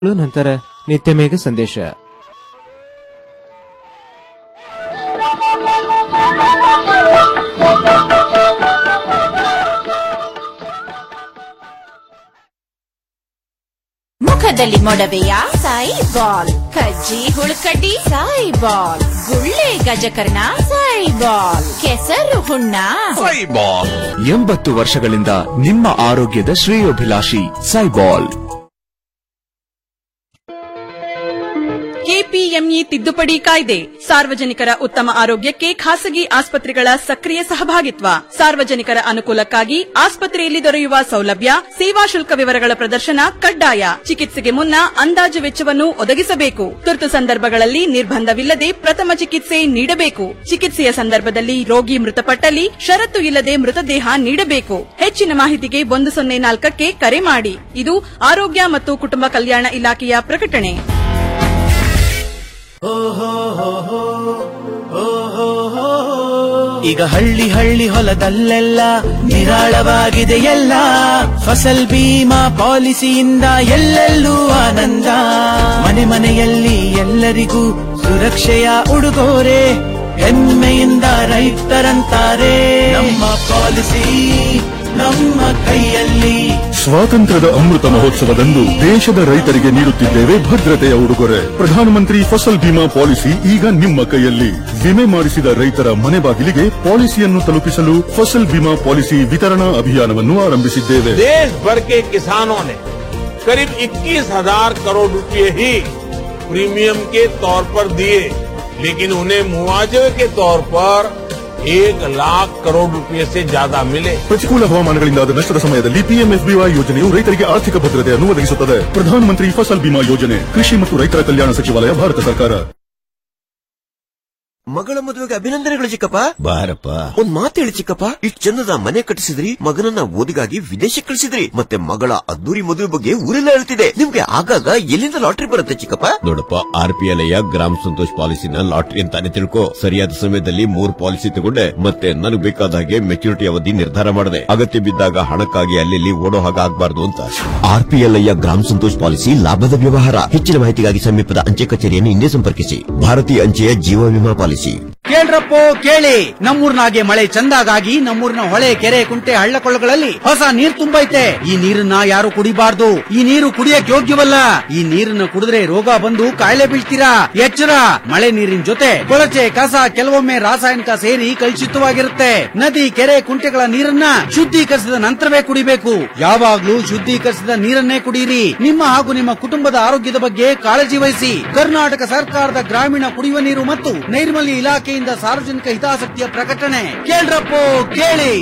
ನಂತರ ನಿತ್ಯ ಮೇಘ ಸಂದೇಶ ಮುಖದಲ್ಲಿ ಮೊಡವೆಯ ಸಾಯಿ ಬಾಲ್ ಕಜ್ಜಿ ಹುಳುಕಡ್ಡಿ ಸಾಯಿ ಬಾಲ್ ಗುಳ್ಳೆ ಗಜಕರ್ಣ ಸಾಯಿ ಬಾಲ್ ಕೆಸರು ಹುಣ್ಣ ಸೈಬಾಲ್ ಎಂಬತ್ತು ವರ್ಷಗಳಿಂದ ನಿಮ್ಮ ಆರೋಗ್ಯದ ಶ್ರೇಯೋಭಿಲಾಷಿ ಸೈಬಾಲ್ ಕೆಪಿಎಂಇ ತಿದ್ದುಪಡಿ ಕಾಯ್ದೆ ಸಾರ್ವಜನಿಕರ ಉತ್ತಮ ಆರೋಗ್ಯಕ್ಕೆ ಖಾಸಗಿ ಆಸ್ಪತ್ರೆಗಳ ಸಕ್ರಿಯ ಸಹಭಾಗಿತ್ವ ಸಾರ್ವಜನಿಕರ ಅನುಕೂಲಕ್ಕಾಗಿ ಆಸ್ಪತ್ರೆಯಲ್ಲಿ ದೊರೆಯುವ ಸೌಲಭ್ಯ ಸೇವಾ ಶುಲ್ಕ ವಿವರಗಳ ಪ್ರದರ್ಶನ ಕಡ್ಡಾಯ ಚಿಕಿತ್ಸೆಗೆ ಮುನ್ನ ಅಂದಾಜು ವೆಚ್ಚವನ್ನು ಒದಗಿಸಬೇಕು ತುರ್ತು ಸಂದರ್ಭಗಳಲ್ಲಿ ನಿರ್ಬಂಧವಿಲ್ಲದೆ ಪ್ರಥಮ ಚಿಕಿತ್ಸೆ ನೀಡಬೇಕು ಚಿಕಿತ್ಸೆಯ ಸಂದರ್ಭದಲ್ಲಿ ರೋಗಿ ಮೃತಪಟ್ಟಲ್ಲಿ ಷರತ್ತು ಇಲ್ಲದೆ ಮೃತದೇಹ ನೀಡಬೇಕು ಹೆಚ್ಚಿನ ಮಾಹಿತಿಗೆ ಒಂದು ಸೊನ್ನೆ ನಾಲ್ಕಕ್ಕೆ ಕರೆ ಮಾಡಿ ಇದು ಆರೋಗ್ಯ ಮತ್ತು ಕುಟುಂಬ ಕಲ್ಯಾಣ ಇಲಾಖೆಯ ಪ್ರಕಟಣೆ ಈಗ ಹಳ್ಳಿ ಹಳ್ಳಿ ಹೊಲದಲ್ಲೆಲ್ಲ ನಿರಾಳವಾಗಿದೆ ಎಲ್ಲ ಫಸಲ್ ಬೀಮಾ ಪಾಲಿಸಿಯಿಂದ ಎಲ್ಲೆಲ್ಲೂ ಆನಂದ ಮನೆ ಮನೆಯಲ್ಲಿ ಎಲ್ಲರಿಗೂ ಸುರಕ್ಷೆಯ ಉಡುಗೊರೆ ಹೆಮ್ಮೆಯಿಂದ ರೈತರಂತಾರೆ ನಮ್ಮ ಪಾಲಿಸಿ ನಮ್ಮ ಕೈಯಲ್ಲಿ ಸ್ವಾತಂತ್ರ್ಯದ ಅಮೃತ ಮಹೋತ್ಸವದಂದು ದೇಶದ ರೈತರಿಗೆ ನೀಡುತ್ತಿದ್ದೇವೆ ಭದ್ರತೆಯ ಉಡುಗೊರೆ ಪ್ರಧಾನಮಂತ್ರಿ ಫಸಲ್ ಬಿಮಾ ಪಾಲಿಸಿ ಈಗ ನಿಮ್ಮ ಕೈಯಲ್ಲಿ ವಿಮೆ ಮಾಡಿಸಿದ ರೈತರ ಮನೆ ಬಾಗಿಲಿಗೆ ಪಾಲಿಸಿಯನ್ನು ತಲುಪಿಸಲು ಫಸಲ್ ಬಿಮಾ ಪಾಲಿಸಿ ವಿತರಣಾ ಅಭಿಯಾನವನ್ನು ಆರಂಭಿಸಿದ್ದೇವೆ देश भर के किसानों ने करीब 21,000 करोड़ रुपए ही प्रीमियम के तौर पर दिए लेकिन उन्हें मुआवजे के तौर पर एक लाख करोड़ रुपए से ज्यादा मिले ಪ್ರತಿಕೂಲ ಹವಾಮಾನಗಳಿಂದಾದ ನಷ್ಟದ ಸಮಯದಲ್ಲಿ ಪಿಎಂಎಫ್ಬಿವೈ ಯೋಜನೆಯು ರೈತರಿಗೆ ಆರ್ಥಿಕ ಭದ್ರತೆಯನ್ನು ಒದಗಿಸುತ್ತದೆ ಪ್ರಧಾನಮಂತ್ರಿ ಫಸಲ್ ಬಿಮಾ ಯೋಜನೆ ಕೃಷಿ ಮತ್ತು ರೈತರ ಕಲ್ಯಾಣ ಸಚಿವಾಲಯ ಭಾರತ ಸರ್ಕಾರ ಮಗಳ ಮದುವೆಗೆ ಅಭಿನಂದನೆಗಳು ಚಿಕ್ಕಪ್ಪ ಬಾರಪ್ಪ ಒಂದ್ ಮಾತು ಹೇಳಿ ಚಿಕ್ಕಪ್ಪ ಇಷ್ಟ್ ಚಂದದ ಮನೆ ಕಟ್ಟಿಸಿದ್ರಿ ಮಗನನ್ನ ಓದಿಗಾಗಿ ವಿದೇಶಕ್ಕೆ ಕಳಿಸಿದ್ರಿ ಮತ್ತೆ ಮಗಳ ಅದ್ದೂರಿ ಮದುವೆ ಬಗ್ಗೆ ಊರೆಲ್ಲ ಹೇಳ್ತಿದೆ ನಿಮ್ಗೆ ಆಗಾಗ ಎಲ್ಲಿಂದ ಲಾಟ್ರಿ ಬರುತ್ತೆ ಚಿಕ್ಕಪ್ಪ ನೋಡಪ್ಪ ಆರ್ ಪಿ ಎಲ್ ಗ್ರಾಮ ಸಂತೋಷ್ ಪಾಲಿಸಿನ ಲಾಟ್ರಿ ಅಂತಾನೆ ತಿಳ್ಕೊ ಸರಿಯಾದ ಸಮಯದಲ್ಲಿ ಮೂರ್ ಪಾಲಿಸಿ ತಗೊಂಡೆ ಮತ್ತೆ ನನಗೆ ಬೇಕಾದ ಹಾಗೆ ಮೆಚುರಿಟಿ ಅವಧಿ ನಿರ್ಧಾರ ಮಾಡಿದೆ ಅಗತ್ಯ ಬಿದ್ದಾಗ ಹಣಕ್ಕಾಗಿ ಅಲ್ಲಿ ಓಡೋ ಹಾಗೆ ಆಗ್ಬಾರ್ದು ಅಂತ ಆರ್ ಪಿ ಎಲ್ ಗ್ರಾಮ ಸಂತೋಷ್ ಪಾಲಿಸಿ ಲಾಭದ ವ್ಯವಹಾರ ಹೆಚ್ಚಿನ ಮಾಹಿತಿಗಾಗಿ ಸಮೀಪದ ಅಂಚೆ ಕಚೇರಿಯನ್ನು ಹಿಂದೆ ಸಂಪರ್ಕಿಸಿ ಭಾರತೀಯ ಅಂಚೆಯ ಜೀವ ವಿಮಾ ಪಾಲಿಸಿ ಕೇಳ್ರಪ್ಪೋ ಕೇಳಿ ನಮ್ಮೂರ್ನಾಗೆ ಮಳೆ ಚಂದಾಗಾಗಿ ನಮ್ಮೂರಿನ ಹೊಳೆ ಕೆರೆ ಕುಂಟೆ ಹಳ್ಳ ಕೊಳ್ಳಗಳಲ್ಲಿ ಹೊಸ ನೀರ್ ತುಂಬೈತೆ ಈ ನೀರನ್ನ ಯಾರು ಕುಡಿಬಾರ್ದು ಈ ನೀರು ಕುಡಿಯಕ್ ಯೋಗ್ಯವಲ್ಲ ಈ ನೀರನ್ನ ಕುಡಿದ್ರೆ ರೋಗ ಬಂದು ಕಾಯಿಲೆ ಬೀಳ್ತೀರಾ ಎಚ್ಚರ ಮಳೆ ನೀರಿನ ಜೊತೆ ಕೊಳಚೆ ಕಸ ಕೆಲವೊಮ್ಮೆ ರಾಸಾಯನಿಕ ಸೇರಿ ಕಲುಷಿತವಾಗಿರುತ್ತೆ ನದಿ ಕೆರೆ ಕುಂಟೆಗಳ ನೀರನ್ನ ಶುದ್ಧೀಕರಿಸಿದ ನಂತರವೇ ಕುಡಿಬೇಕು ಯಾವಾಗ್ಲೂ ಶುದ್ಧೀಕರಿಸಿದ ನೀರನ್ನೇ ಕುಡಿಯಿರಿ ನಿಮ್ಮ ಹಾಗೂ ನಿಮ್ಮ ಕುಟುಂಬದ ಆರೋಗ್ಯದ ಬಗ್ಗೆ ಕಾಳಜಿ ವಹಿಸಿ ಕರ್ನಾಟಕ ಸರ್ಕಾರದ ಗ್ರಾಮೀಣ ಕುಡಿಯುವ ನೀರು ಮತ್ತು ನೈರ್ಮಲ್ಯ ಇಲಾಖೆಯಿಂದ ಸಾರ್ವಜನಿಕ ಹಿತಾಸಕ್ತಿಯ ಪ್ರಕಟಣೆ ಕೇಳ್ರಪ್ಪೋ ಕೇಳಿ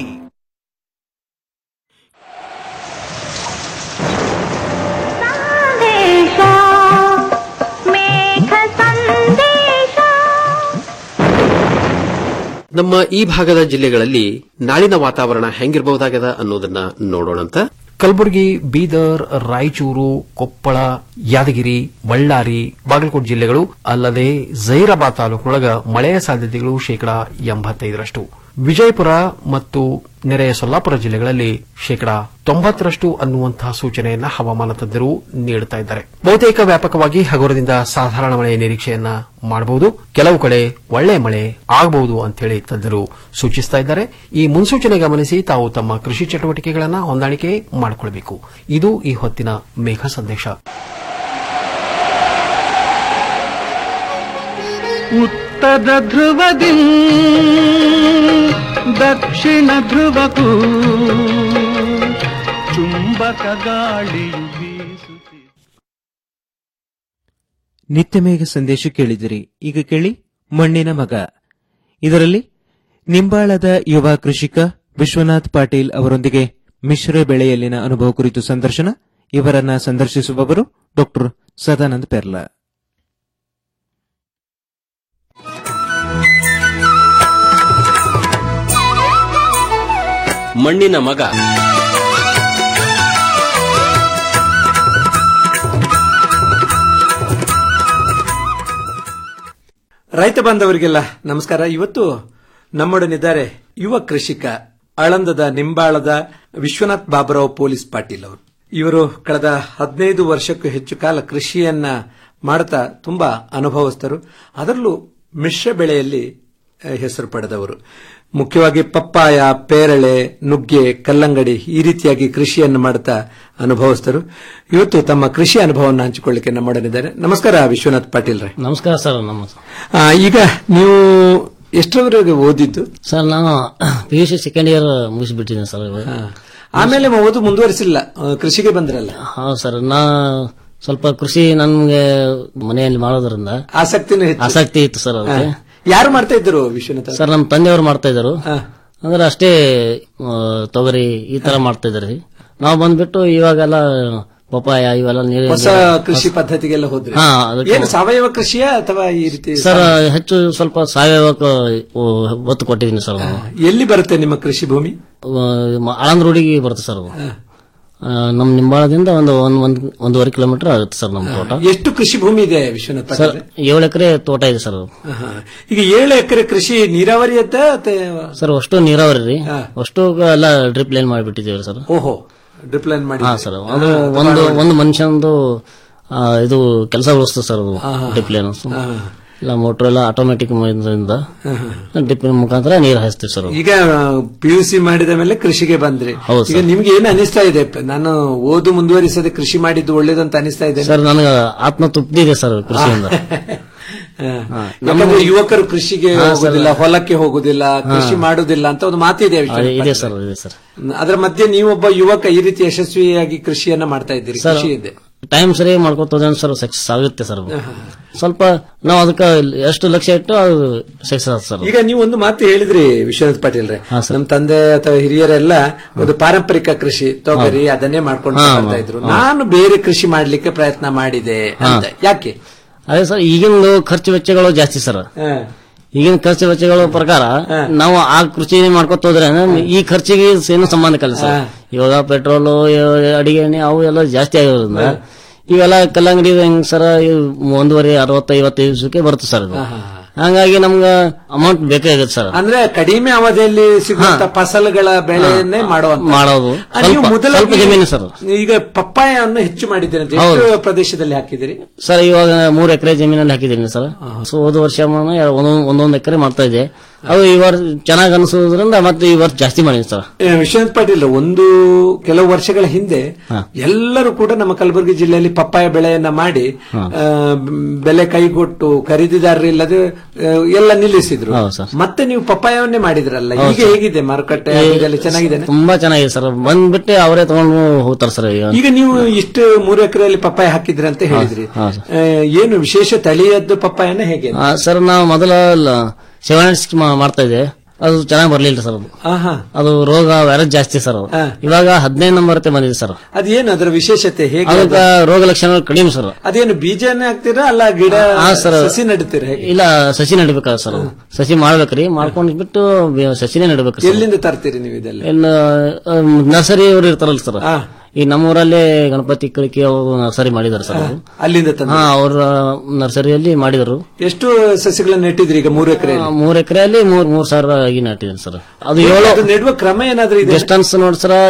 ನಮ್ಮ ಈ ಭಾಗದ ಜಿಲ್ಲೆಗಳಲ್ಲಿ ನಾಳಿನ ವಾತಾವರಣ ಹೆಂಗಿರಬಹುದಾಗದ ಅನ್ನೋದನ್ನ ನೋಡೋಣಂತ ಕಲಬುರಗಿ ಬೀದರ್ ರಾಯಚೂರು ಕೊಪ್ಪಳ ಯಾದಗಿರಿ ಬಳ್ಳಾರಿ ಬಾಗಲಕೋಟೆ ಜಿಲ್ಲೆಗಳು ಅಲ್ಲದೆ ಜೈರಾಬಾದ್ ತಾಲೂಕಿನೊಳಗ ಮಳೆಯ ಸಾಧ್ಯತೆಗಳು ಶೇಕಡಾ ಎಂಬತ್ತೈದರಷ್ಟು ವಿಜಯಪುರ ಮತ್ತು ನೆರೆಯ ಸೊಲ್ಲಾಪುರ ಜಿಲ್ಲೆಗಳಲ್ಲಿ ಶೇಕಡಾ ತೊಂಬತ್ತರಷ್ಟು ಅನ್ನುವಂತಹ ಸೂಚನೆಯನ್ನ ಹವಾಮಾನ ತಜ್ಞರು ನೀಡುತ್ತಾ ಇದ್ದಾರೆ ಬಹುತೇಕ ವ್ಯಾಪಕವಾಗಿ ಹಗುರದಿಂದ ಸಾಧಾರಣ ಮಳೆಯ ನಿರೀಕ್ಷೆಯನ್ನ ಮಾಡಬಹುದು ಕೆಲವು ಕಡೆ ಒಳ್ಳೆ ಮಳೆ ಆಗಬಹುದು ಅಂತ ಹೇಳಿ ತಜ್ಞರು ಸೂಚಿಸ್ತಾ ಇದ್ದಾರೆ ಈ ಮುನ್ಸೂಚನೆ ಗಮನಿಸಿ ತಾವು ತಮ್ಮ ಕೃಷಿ ಚಟುವಟಿಕೆಗಳನ್ನು ಹೊಂದಾಣಿಕೆ ಮಾಡಿಕೊಳ್ಳಬೇಕು ಇದು ಈ ಹೊತ್ತಿನ ಮೇಘ ಸಂದೇಶ ಉತ್ತರ ಧ್ರುವದಿ ದಕ್ಷಿಣ ಧ್ರುವಕ್ಕೂ ಚುಂಬಕ ಗಾಳಿಯು ಬೀಸುತ್ತಿದೆ ನಿತ್ಯ ಮೇಘ ಸಂದೇಶ ಕೇಳಿದಿರಿ ಈಗ ಕೇಳಿ ಮಣ್ಣಿನ ಮಗ ಇದರಲ್ಲಿ ನಿಂಬಾಳದ ಯುವ ಕೃಷಿಕ ವಿಶ್ವನಾಥ್ ಪಾಟೀಲ್ ಅವರೊಂದಿಗೆ ಮಿಶ್ರ ಬೆಳೆಯಲ್ಲಿನ ಅನುಭವ ಕುರಿತು ಸಂದರ್ಶನ ಇವರನ್ನ ಸಂದರ್ಶಿಸುವವರು ಡಾಕ್ಟರ್ ಸದಾನಂದ್ ಪೆರ್ಲಾ ಮಣ್ಣಿನ ಮಗ ರೈತ ಬಾಂಧವರಿಗೆಲ್ಲ ನಮಸ್ಕಾರ ಇವತ್ತು ನಮ್ಮೊಡನಿದ್ದಾರೆ ಯುವ ಕೃಷಿಕ ಆಳಂದದ ನಿಂಬಾಳದ ವಿಶ್ವನಾಥ್ ಬಾಬುರಾವ್ ಪೊಲೀಸ್ ಪಾಟೀಲ್ ಅವರು ಇವರು ಕಳೆದ ಹದಿನೈದು ವರ್ಷಕ್ಕೂ ಹೆಚ್ಚು ಕಾಲ ಕೃಷಿಯನ್ನ ಮಾಡ್ತಾ ತುಂಬಾ ಅನುಭವಸ್ಥರು ಅದರಲ್ಲೂ ಮಿಶ್ರ ಬೆಳೆಯಲ್ಲಿ ಆ, ಹೆಸರು ಪಡೆದವರು ಮುಖ್ಯವಾಗಿ ಪಪ್ಪಾಯ ಪೇರಳೆ ನುಗ್ಗೆ ಕಲ್ಲಂಗಡಿ ಈ ರೀತಿಯಾಗಿ ಕೃಷಿಯನ್ನು ಮಾಡ್ತಾ ಅನುಭವಸ್ಥರು ಇವತ್ತು ತಮ್ಮ ಕೃಷಿ ಅನುಭವವನ್ನು ಹಂಚಿಕೊಳ್ಳಿಕ್ಕೆ ನಮ್ಮೊಡನಿದ್ದಾರೆ ನಮಸ್ಕಾರ ವಿಶ್ವನಾಥ್ ಪಾಟೀಲ್ ರೇ ನಮಸ್ಕಾರ ಸರ್ ನಮಸ್ಕಾರ ಆ, ಈಗ ನೀವು ಎಷ್ಟರವರೆಗೆ ಓದಿದ್ದು ಸರ್ ನಾನು P U C second year ಮುಗಿಸ್ಬಿಟ್ಟಿದ್ದೀನಿ ಸರ್ ಇವಾಗ ಆಮೇಲೆ ಓದು ಮುಂದುವರಿಸಿಲ್ಲ ಆ, ಕೃಷಿಗೆ ಬಂದ್ರಲ್ಲ ಹೌದು ಸರ್ ನಾ ಸ್ವಲ್ಪ ಕೃಷಿ ನನ್ಗೆ ಮನೆಯಲ್ಲಿ ಮಾಡೋದ್ರಿಂದ ಆಸಕ್ತಿನೂ ಹೆಚ್ಚು ಆಸಕ್ತಿ ಇತ್ತು ಸರ್ ಅದಕ್ಕೆ ಹಾ. ಯಾರು ಮಾಡ್ತಾ ಇದ್ರು ವಿಶ್ವನಾಥ್ ಸರ್ ನಮ್ಮ ತಂದೆಯವರು ಮಾಡ್ತಾ ಇದ್ರು ಅಂದ್ರೆ ಅಷ್ಟೇ ಆ, ತೊಗರಿ ಈ ತರ ಮಾಡ್ತಾ ಇದ್ರಿ ನಾವು ಬಂದ್ಬಿಟ್ಟು ಇವಾಗೆಲ್ಲ ಪಪಾಯ ಇವೆಲ್ಲ ನೀರು ಹೊಸ ಕೃಷಿ ಪದ್ಧತಿಗೆಲ್ಲ ಹೋದ್ರಿ ಹಾ, ಅದಕ್ಕೆ- ಏನು ಸಾವಯವ ಕೃಷಿಯ ಅಥವಾ ಈ ರೀತಿ ಸರ್ ಹೆಚ್ಚು ಸ್ವಲ್ಪ ಸಾವಯವಕ್ಕೆ ಒತ್ತು ಕೊಟ್ಟಿದ್ದೀನಿ ಸರ್ ನಾನು. ಎಲ್ಲಿ ಬರುತ್ತೆ ನಿಮ್ಮ ಕೃಷಿ ಭೂಮಿ ಆ, ಮ- ಆಳಂದ್ರೋಡಿಗೆ ಬರುತ್ತೆ ಸರ್ ಅದು ಆ, ನಮ್ಮ ನಿಂಬಾಳದಿಂದ ಒಂದು ಒಂದ್ ಒಂದ್ ಒಂದೂವರೆ ಕಿಲೋಮೀಟರ್ ಆಗುತ್ತೆ ಸರ್ ನಮ್ಮ ತೋಟ ಎಷ್ಟು ಕೃಷಿ ಭೂಮಿ ಇದೆ ವಿಶ್ವನಾಥ್ ಸರ್ ಪಾಟೀಲ್ ಏಳು ಎಕರೆ ತೋಟ ಇದೆ ಸರ್ ಅದು. ಈಗ ಏಳು ಎಕರೆ ಕೃಷಿ ನೀರಾವರಿಯದ್ದ ಅಥವಾ ಸರ್ ಅಷ್ಟು ನೀರಾವರಿ ರೀ ಅಷ್ಟು ಎಲ್ಲ ಡ್ರಿಪ್ ಲೈನ್ ಮಾಡಿಬಿಟ್ಟಿದ್ದೀವಿ ಸರ್ ಓಹೋ ಡ್ರಿಪ್ ಲೈನ್ ಮಾಡಿ ಹಾ ಸರ್ ಅದು ಒಂದು ಒಂದು ಮನುಷ್ಯಂದು ಆ, ಇದು ಕೆಲಸ ಉಳಿಸ್ತದೆ ಸರ್ ಅದು ಡ್ರಿಪ್ ಲೈನ್ ಇಲ್ಲ ಮೋಟರ್ ಎಲ್ಲ ಆಟೋಮೆಟಿಕ್ ಇಂದ ಡ್ರಿಪ್ ಮುಖಾಂತರ ನೀರು ಹಾಯಿಸ್ತೀವಿ ಸರ್ ಅದು. ಈಗ ಪಿ ಯು ಸಿ ಮಾಡಿದ ಮೇಲೆ ಕೃಷಿಗೆ ಬಂದ್ರಿ ಹೌದು ಈಗ ನಿಮ್ಗೆ ಏನು ಅನಿಸ್ತಾ ಇದೆ ನಾನು ಓದು ಮುಂದುವರಿಸದೆ ಕೃಷಿ ಮಾಡಿದ್ದು ಒಳ್ಳೇದಂತ ಅನಿಸ್ತಾ ಇದೆ ಸರ್ ನನಗೆ ಆತ್ಮ ತೃಪ್ತಿ ಇದೆ ಸರ್ ಕೃಷಿಯಿಂದ ಯಾಕಂದ್ರೆ ಯುವಕರು ಕೃಷಿಗೆ ಹಾ, ಸರ್. ಹೋಗುದಿಲ್ಲ ಹೊಲಕ್ಕೆ ಹೋಗುದಿಲ್ಲ ಕೃಷಿ ಮಾಡುದಿಲ್ಲ ಅಂತ ಒಂದು ಮಾತಿದೆ ಆ, ವಿಶ್ವನಾಥ್ ಇದೆ ಪಾಟೀಲ್. ಸರ್ ಇದೆ ಸರ್ ಅದರ ಮಧ್ಯೆ ನೀವೊಬ್ಬ ಯುವಕ ಈ ರೀತಿ ಯಶಸ್ವಿಯಾಗಿ ಕೃಷಿಯನ್ನ ಮಾಡ್ತಾ ಇದ್ದೀರಿ ಸರ್ ಖುಷಿ ಇದೆ ಟೈಮ್ ಸರಿ ಮಾಡ್ಕೊತೋದ್ರೆ ಸರ್ ಸಕ್ಸಸ್ ಆಗುತ್ತೆ ಸರ್ ಅದು. ಸ್ವಲ್ಪ ನಾವು ಅದಕ್ಕೆ ಎಷ್ಟು ಲಕ್ಷ್ಯ ಇಟ್ಟು ಅದು ಸಕ್ಸಸ್ ಆಗುತ್ತೆ ಸರ್ ಈಗ ನೀವು ಒಂದು ಮಾತು ಹೇಳಿದ್ರಿ ವಿಶ್ವನಾಥ್ ಪಾಟೀಲ್ ರೇ ನಮ್ಮ ತಂದೆ ಅಥವಾ ಹಿರಿಯರೆಲ್ಲ ಒಂದು ಪಾರಂಪರಿಕ ಕೃಷಿ ತೊಗರಿ ಅದನ್ನೇ ಮಾಡ್ಕೊಂಡು ಹಾ, ಬರ್ತಾ ಹಾ, ಇದ್ರು ಹಾ. ನಾನು ಬೇರೆ ಕೃಷಿ ಮಾಡ್ಲಿಕ್ಕೆ ಪ್ರಯತ್ನ ಮಾಡಿದೆ ಅಂತ ಯಾಕೆ ಅದೇ ಸರ್ ಈಗಿನ ಖರ್ಚು ವೆಚ್ಚಗಳು ಜಾಸ್ತಿ ಸರ್ ಈಗಿನ ಖರ್ಚು ವೆಚ್ಚಗಳ ಪ್ರಕಾರ ನಾವು ಆ ಕೃಷಿ ಮಾಡ್ಕೊತ ಹೋದ್ರೆ ಈ ಖರ್ಚಿಗೆ ಏನು ಸಂಬಂಧ ಕಲ್ಲ ಸರ್ ಇವಾಗ ಪೆಟ್ರೋಲು ಅಡಿಗೆ ಎಣ್ಣೆ ಅವು ಎಲ್ಲ ಜಾಸ್ತಿ ಆಗಿರೋದ್ರಿಂದ ಇವೆಲ್ಲ ಕಲ್ಲಂಗಡಿ ಹೆಂಗ್ ಸರ್ ಇವ್ ಒಂದೂವರೆ ಅರವತ್ತು ಐವತ್ತೈದು ದಿವಸಕ್ಕೆ ಬರುತ್ತೆ ಸರ್ ಇದು ಹಂಗಾಗಿ ನಮ್ಗ ಅಮೌಂಟ್ ಬೇಕಾಗುತ್ತೆ ಸರ್ ಅಂದ್ರೆ ಕಡಿಮೆ ಅವಧಿಯಲ್ಲಿ ಸಿಗುವಂತ ಫಸಲುಗಳ ಬೆಳೆಯನ್ನೇ ಮಾಡುವಂತ ಮಾಡೋದು ಆ, ನೀವು ಸ್ವಲ್ಪ ಮೊದಲಾಗಿ ಸ್ವಲ್ಪ ಜಮೀನು ಸರ್ ಈಗ ಪಪ್ಪಾಯನ್ನು ಹೆಚ್ಚು ಮಾಡಿದ್ದೀರಿ ಅಂತ ಹೌದು. ಎಷ್ಟು ಪ್ರದೇಶದಲ್ಲಿ ಹಾಕಿದಿರಿ ಸರ್ ಇವಾಗ ಮೂರ್ ಎಕರೆ ಜಮೀನಲ್ಲಿ ಹಾಕಿದ್ದೀನಿ ಸರ್ ಸೊ ಹೋದ ವರ್ಷ ನಾನು ಎರಡು- ಒಂದೊಂದ್ ಒಂದೊಂದು ಎಕರೆ ಮಾಡ್ತಾ ಇದ್ದೆ ಅದು ಈ ವರ್ಷ ಚೆನ್ನಾಗಿ ಅನಿಸೋದ್ರಿಂದ ಮತ್ತೆ ಈ ವರ್ಷ ಜಾಸ್ತಿ ಮಾಡಿದ್ದೀನಿ ಸರ್ ಏ, ವಿಶ್ವನಾಥ್ ಪಾಟೀಲ್ ಒಂದು ಕೆಲವು ವರ್ಷಗಳ ಹಿಂದೆ ಎಲ್ಲರೂ ಕೂಡ ನಮ್ಮ ಕಲಬುರಗಿ ಜಿಲ್ಲೆಯಲ್ಲಿ ಪಪ್ಪಾಯ ಬೆಳೆಯನ್ನ ಮಾಡಿ ಆ, ಬೆಲೆ ಕೈಗೊಟ್ಟು ಖರೀದಿದಾರರಿಲ್ಲದೆ ಆ, ಎಲ್ಲ ನಿಲ್ಲಿಸಿದ್ರು ಮತ್ತೆ ನೀವು ಪಪ್ಪಾಯವನ್ನೇ ಮಾಡಿದ್ರಲ್ಲ ಹೌದು ಈಗ ಸರ್. ಹೇಗಿದೆ ಮಾರುಕಟ್ಟೆ ಇದೆಲ್ಲ ಚೆನ್ನಾಗಿದೆ ತುಂಬಾ ಚೆನ್ನಾಗಿದೆ ಸರ್ ಬಂದ್ಬಿಟ್ಟು ಅವರೇ ತಗೊಂಡು ಹೋಗ್ತಾರೆ ಸರ್ ಈಗ ಈಗ ನೀವು ಇಷ್ಟು ಮೂರು ಎಕರೆಯಲ್ಲಿ ಪಪ್ಪಾಯ ಹಾಕಿದ್ರಿ ಅಂತ ಹೇಳಿದ್ರಿ ಹಾ, ಸರ್. ಆ, ಏನು ವಿಶೇಷ ತಳಿಯದ್ದು ಪಪ್ಪಾಯನ ಹೇಗೆ ಆ, ಸರ್ ನಾವು ಮೊದಲ ಸೆವೆನ್ ಸಿಕ್ಸ್ ಮಾಡ್ತಾ ಇದ್ದೆ ಅದು ಚೆನ್ನಾಗಿ ಬರ್ಲಿಲ್ಲ ಸರ್ ಅದು ಆಹಾ. ಅದು ರೋಗ ವೈರಸ್ ಜಾಸ್ತಿ ಸರ್ ಅದು ಇವಾಗ ಹದಿನೈದು ನಂಬರ್ ಬಂದಿದೆ ಸರ್ ಅದೇನು ಅದರ ವಿಶೇಷತೆ ಹೇಗೆ ಅದಕ್ಕೆ ಅದು? ರೋಗ ಲಕ್ಷಣಗಳು ಕಡಿಮೆ ಸರ್ ಅದೇನು ಬೀಜನೇ ಹಾಕ್ತೀರಾ ಅಲ್ಲ ಗಿಡ ಹಾ, ಸರ್. ಸಸಿ ನಡುತ್ತೀರಾ ಹೇಗೆ ಇಲ್ಲ ಸಸಿ ನಡಿಬೇಕಾಗ ಸರ್ ಅದು. ಸಸಿ ಮಾಡ್ಬೇಕ್ರಿ ಮಾಡ್ಕೊಂಡ್ ಬಿಟ್ಟು ಬೆ- ಸಸಿನೇ ನಡಿಬೇಕು ಸರ್ ಎಲ್ಲಿಂದ ತರ್ತೀರಿ ನೀವು ಇದೆಲ್ಲ ಎಲ್ಲ ನರ್ಸರಿ ಅವರು ಇರ್ತಾರಲ್ಲ ಸರ್ ಈ ನಮ್ಮೂರಲ್ಲೇ ಗಣಪತಿ ಕಳಿಕೆ ನರ್ಸರಿ ಮಾಡಿದಾರೆ ಸರ್ ಅವರು. ಅಲ್ಲಿಂದ ತಂದು ಹಾ ಅವ್ರ ನರ್ಸರಿಯಲ್ಲಿ ಮಾಡಿದರು ಎಷ್ಟು ಸಸಿಗಳನ್ನ ನೆಟ್ಟಿದ್ರಿ ಈಗ ಮೂರು ಎಕರೆ ಮೂರ್ ಎಕರೆಯಲ್ಲಿ ಮೂರ್ ಮೂರ್ ಸಾವಿರ ಆಗಿ ನಾಟಿದ್ದೀನಿ ಸರ್ ಅದು ಏಳು ಅದು ನೆಡುವ ಕ್ರಮ ಏನಾದ್ರೂ ಇದೆ ಡಿಸ್ಟೆನ್ಸ್ ನೋಡಿ ಸರ್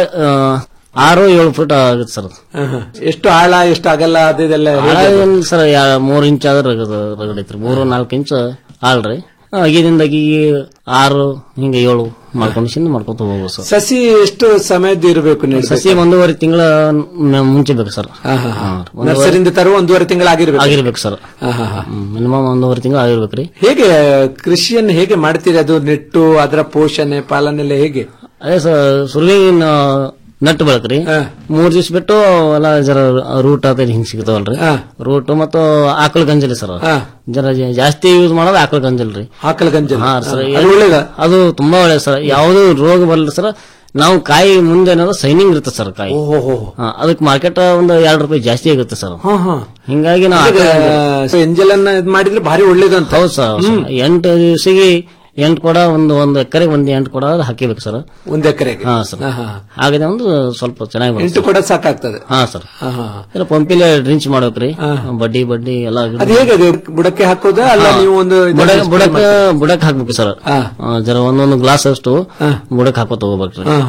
ಆರು ಏಳು ಫುಟ್ ಆಗುತ್ತೆ ಸರ್ ಅದು. ಆಹಾ. ಎಷ್ಟು ಆಳ ಎಷ್ಟು ಅಗಲ ಅದೆಲ್ಲ ಆಳ ಏನ್ ಸರ್ ಯಾ- ಮೂರ್ ಇಂಚ್ ಆದ್ರೆ ರಗಡ ರಗಡೈತ್ರಿ ಮೂರು ನಾಲ್ಕು ಇಂಚ್ ಆಳ್ರಿ ಅಗಿದಿಂದ ಅಗಿಗೆ ಆರು ಹಿಂಗ ಏಳು ಮಾಡ್ಕೊಂಡು ಮಾಡ್ಕೊತ ಹೋಗ್ಬೋದು ಸರ್ ಸಸಿ ಎಷ್ಟು ಸಮಯದ್ದು ಇರಬೇಕು ನೆಡ್ಬೇಕು? ಸಸಿ ಒಂದೂವರೆ ತಿಂಗಳ ಮುಂಚೆ ಬೇಕು ಸರ್ ಆಹಾ. ಹಾ, ಒಂದೂವರೆ- ನರ್ಸರಿಯಿಂದ ತರುವ ಒಂದೂವರೆ ತಿಂಗಳಾಗಿರ್ಬೇಕು ಆಗಿರ್ಬೇಕು ಸರ್ ಮಿನಿಮಮ್ ಒಂದೂವರೆ ತಿಂಗಳು ಆಗಿರ್ಬೇಕ್ರಿ ಹೇಗೆ ಕೃಷಿಯನ್ನು ಹೇಗೆ ಮಾಡ್ತೀರಿ ಅದು ನೆಟ್ಟು ಅದರ ಪೋಷಣೆ ಪಾಲನೆ ಎಲ್ಲ ಹೇಗೆ ಅದೇ ಸರ್ ಸುರುವಿ ನಟ್ಟು ಬೆಳಕ್ರಿ ಮೂರ್ ದಿವ್ಸ ಬಿಟ್ಟು ಎಲ್ಲ ಜರ ರೂಟ್ ಅದ ಹಿಂಗ್ ಸಿಗ್ತಾವಲ್ರಿ ರೂಟ್ ಮತ್ತು ಆಕಳ ಗಂಜಲಿ ಸರ್ ಜರ ಜ- ಜಾಸ್ತಿ ಯೂಸ್ ಮಾಡೋದು ಆಕಳ ಗಂಜಲ್ ರೀ ಆಕಳ ಗಂಜಲ್ ಹಾ ಸರ್ ಅದು ಒಳ್ಳೇದ ಅದು ತುಂಬಾ ಒಳ್ಳೇದು ಸರ್ ಯಾವ್ದು ರೋಗ ಬರಲ್ಲ ಸರ್ ನಾವು ಕಾಯಿ ಮುಂದೆ ಏನಾದ್ರು ಸೈನಿಂಗ್ ಇರುತ್ತೆ ಸರ್ ಕಾಯಿ ಹಾ, ಅದಕ್ಕೆ ಮಾರ್ಕೆಟ್ ಒಂದು ಎರಡು ರೂಪಾಯಿ ಜಾಸ್ತಿ ಆಗುತ್ತೆ ಸರ್ ಹಾ ಹಾ ಹಿಂಗಾಗಿ ನಾವು ಆಕಳ ಗಂಜಲ್- ಎಂಜಲನ್ನ ಇದ್ ಮಾಡಿದ್ರೆ ಭಾರಿ ಒಳ್ಳೇದು ಅಂತ ಹೌದು ಸರ್ ಎಂಟು ದಿವಸಿಗೆ ಎಂಟು ಕೊಡ ಒಂದು ಒಂದು ಎಕರೆಗೆ ಒಂದು ಎಂಟು ಕೊಡ ಹಾಕಿಬೇಕು ಸರ್ ಒಂದ್ ಎಕರೆಗೆ ಹಾ ಸರ್ ಹಾಗಾದ್ರೆ ಒಂದು ಸ್ವಲ್ಪ ಚೆನ್ನಾಗಿ ಬರುತ್ತೆ ಎಂಟು ಕೂಡ ಸಾಕಾಗ್ತದೆ ಹಾ ಸರ್ ಹಾ, ಹಾ. ಇಲ್ಲ ಪಂಪಿಲೆ ಡ್ರಿಂಚ್ ಮಾಡ್ಬೇಕ್ರಿ ಬಡ್ಡಿ ಬಡ್ಡಿ ಎಲ್ಲ ಅದು ಹೇಗೆ ಅದು ಬುಡಕ್ಕೆ ಹಾಕೋದ ಅಲ್ಲ ನೀವು ಒಂದು ಇದನ್ನ ಬುಡಕ್ spray ಬುಡಕ್ ಮಾಡ್ತೀರಾ? ಬುಡಕ್ ಹಾಕ್ಬೇಕು ಸರ್ ಜರ ಒಂದೊಂದು ಗ್ಲಾಸ್ ಅಷ್ಟು ಬುಡಕ್ ಹಾಕೋತ ಹೋಗ್ಬೇಕ್ರಿ ಹಾ, ಹಾ.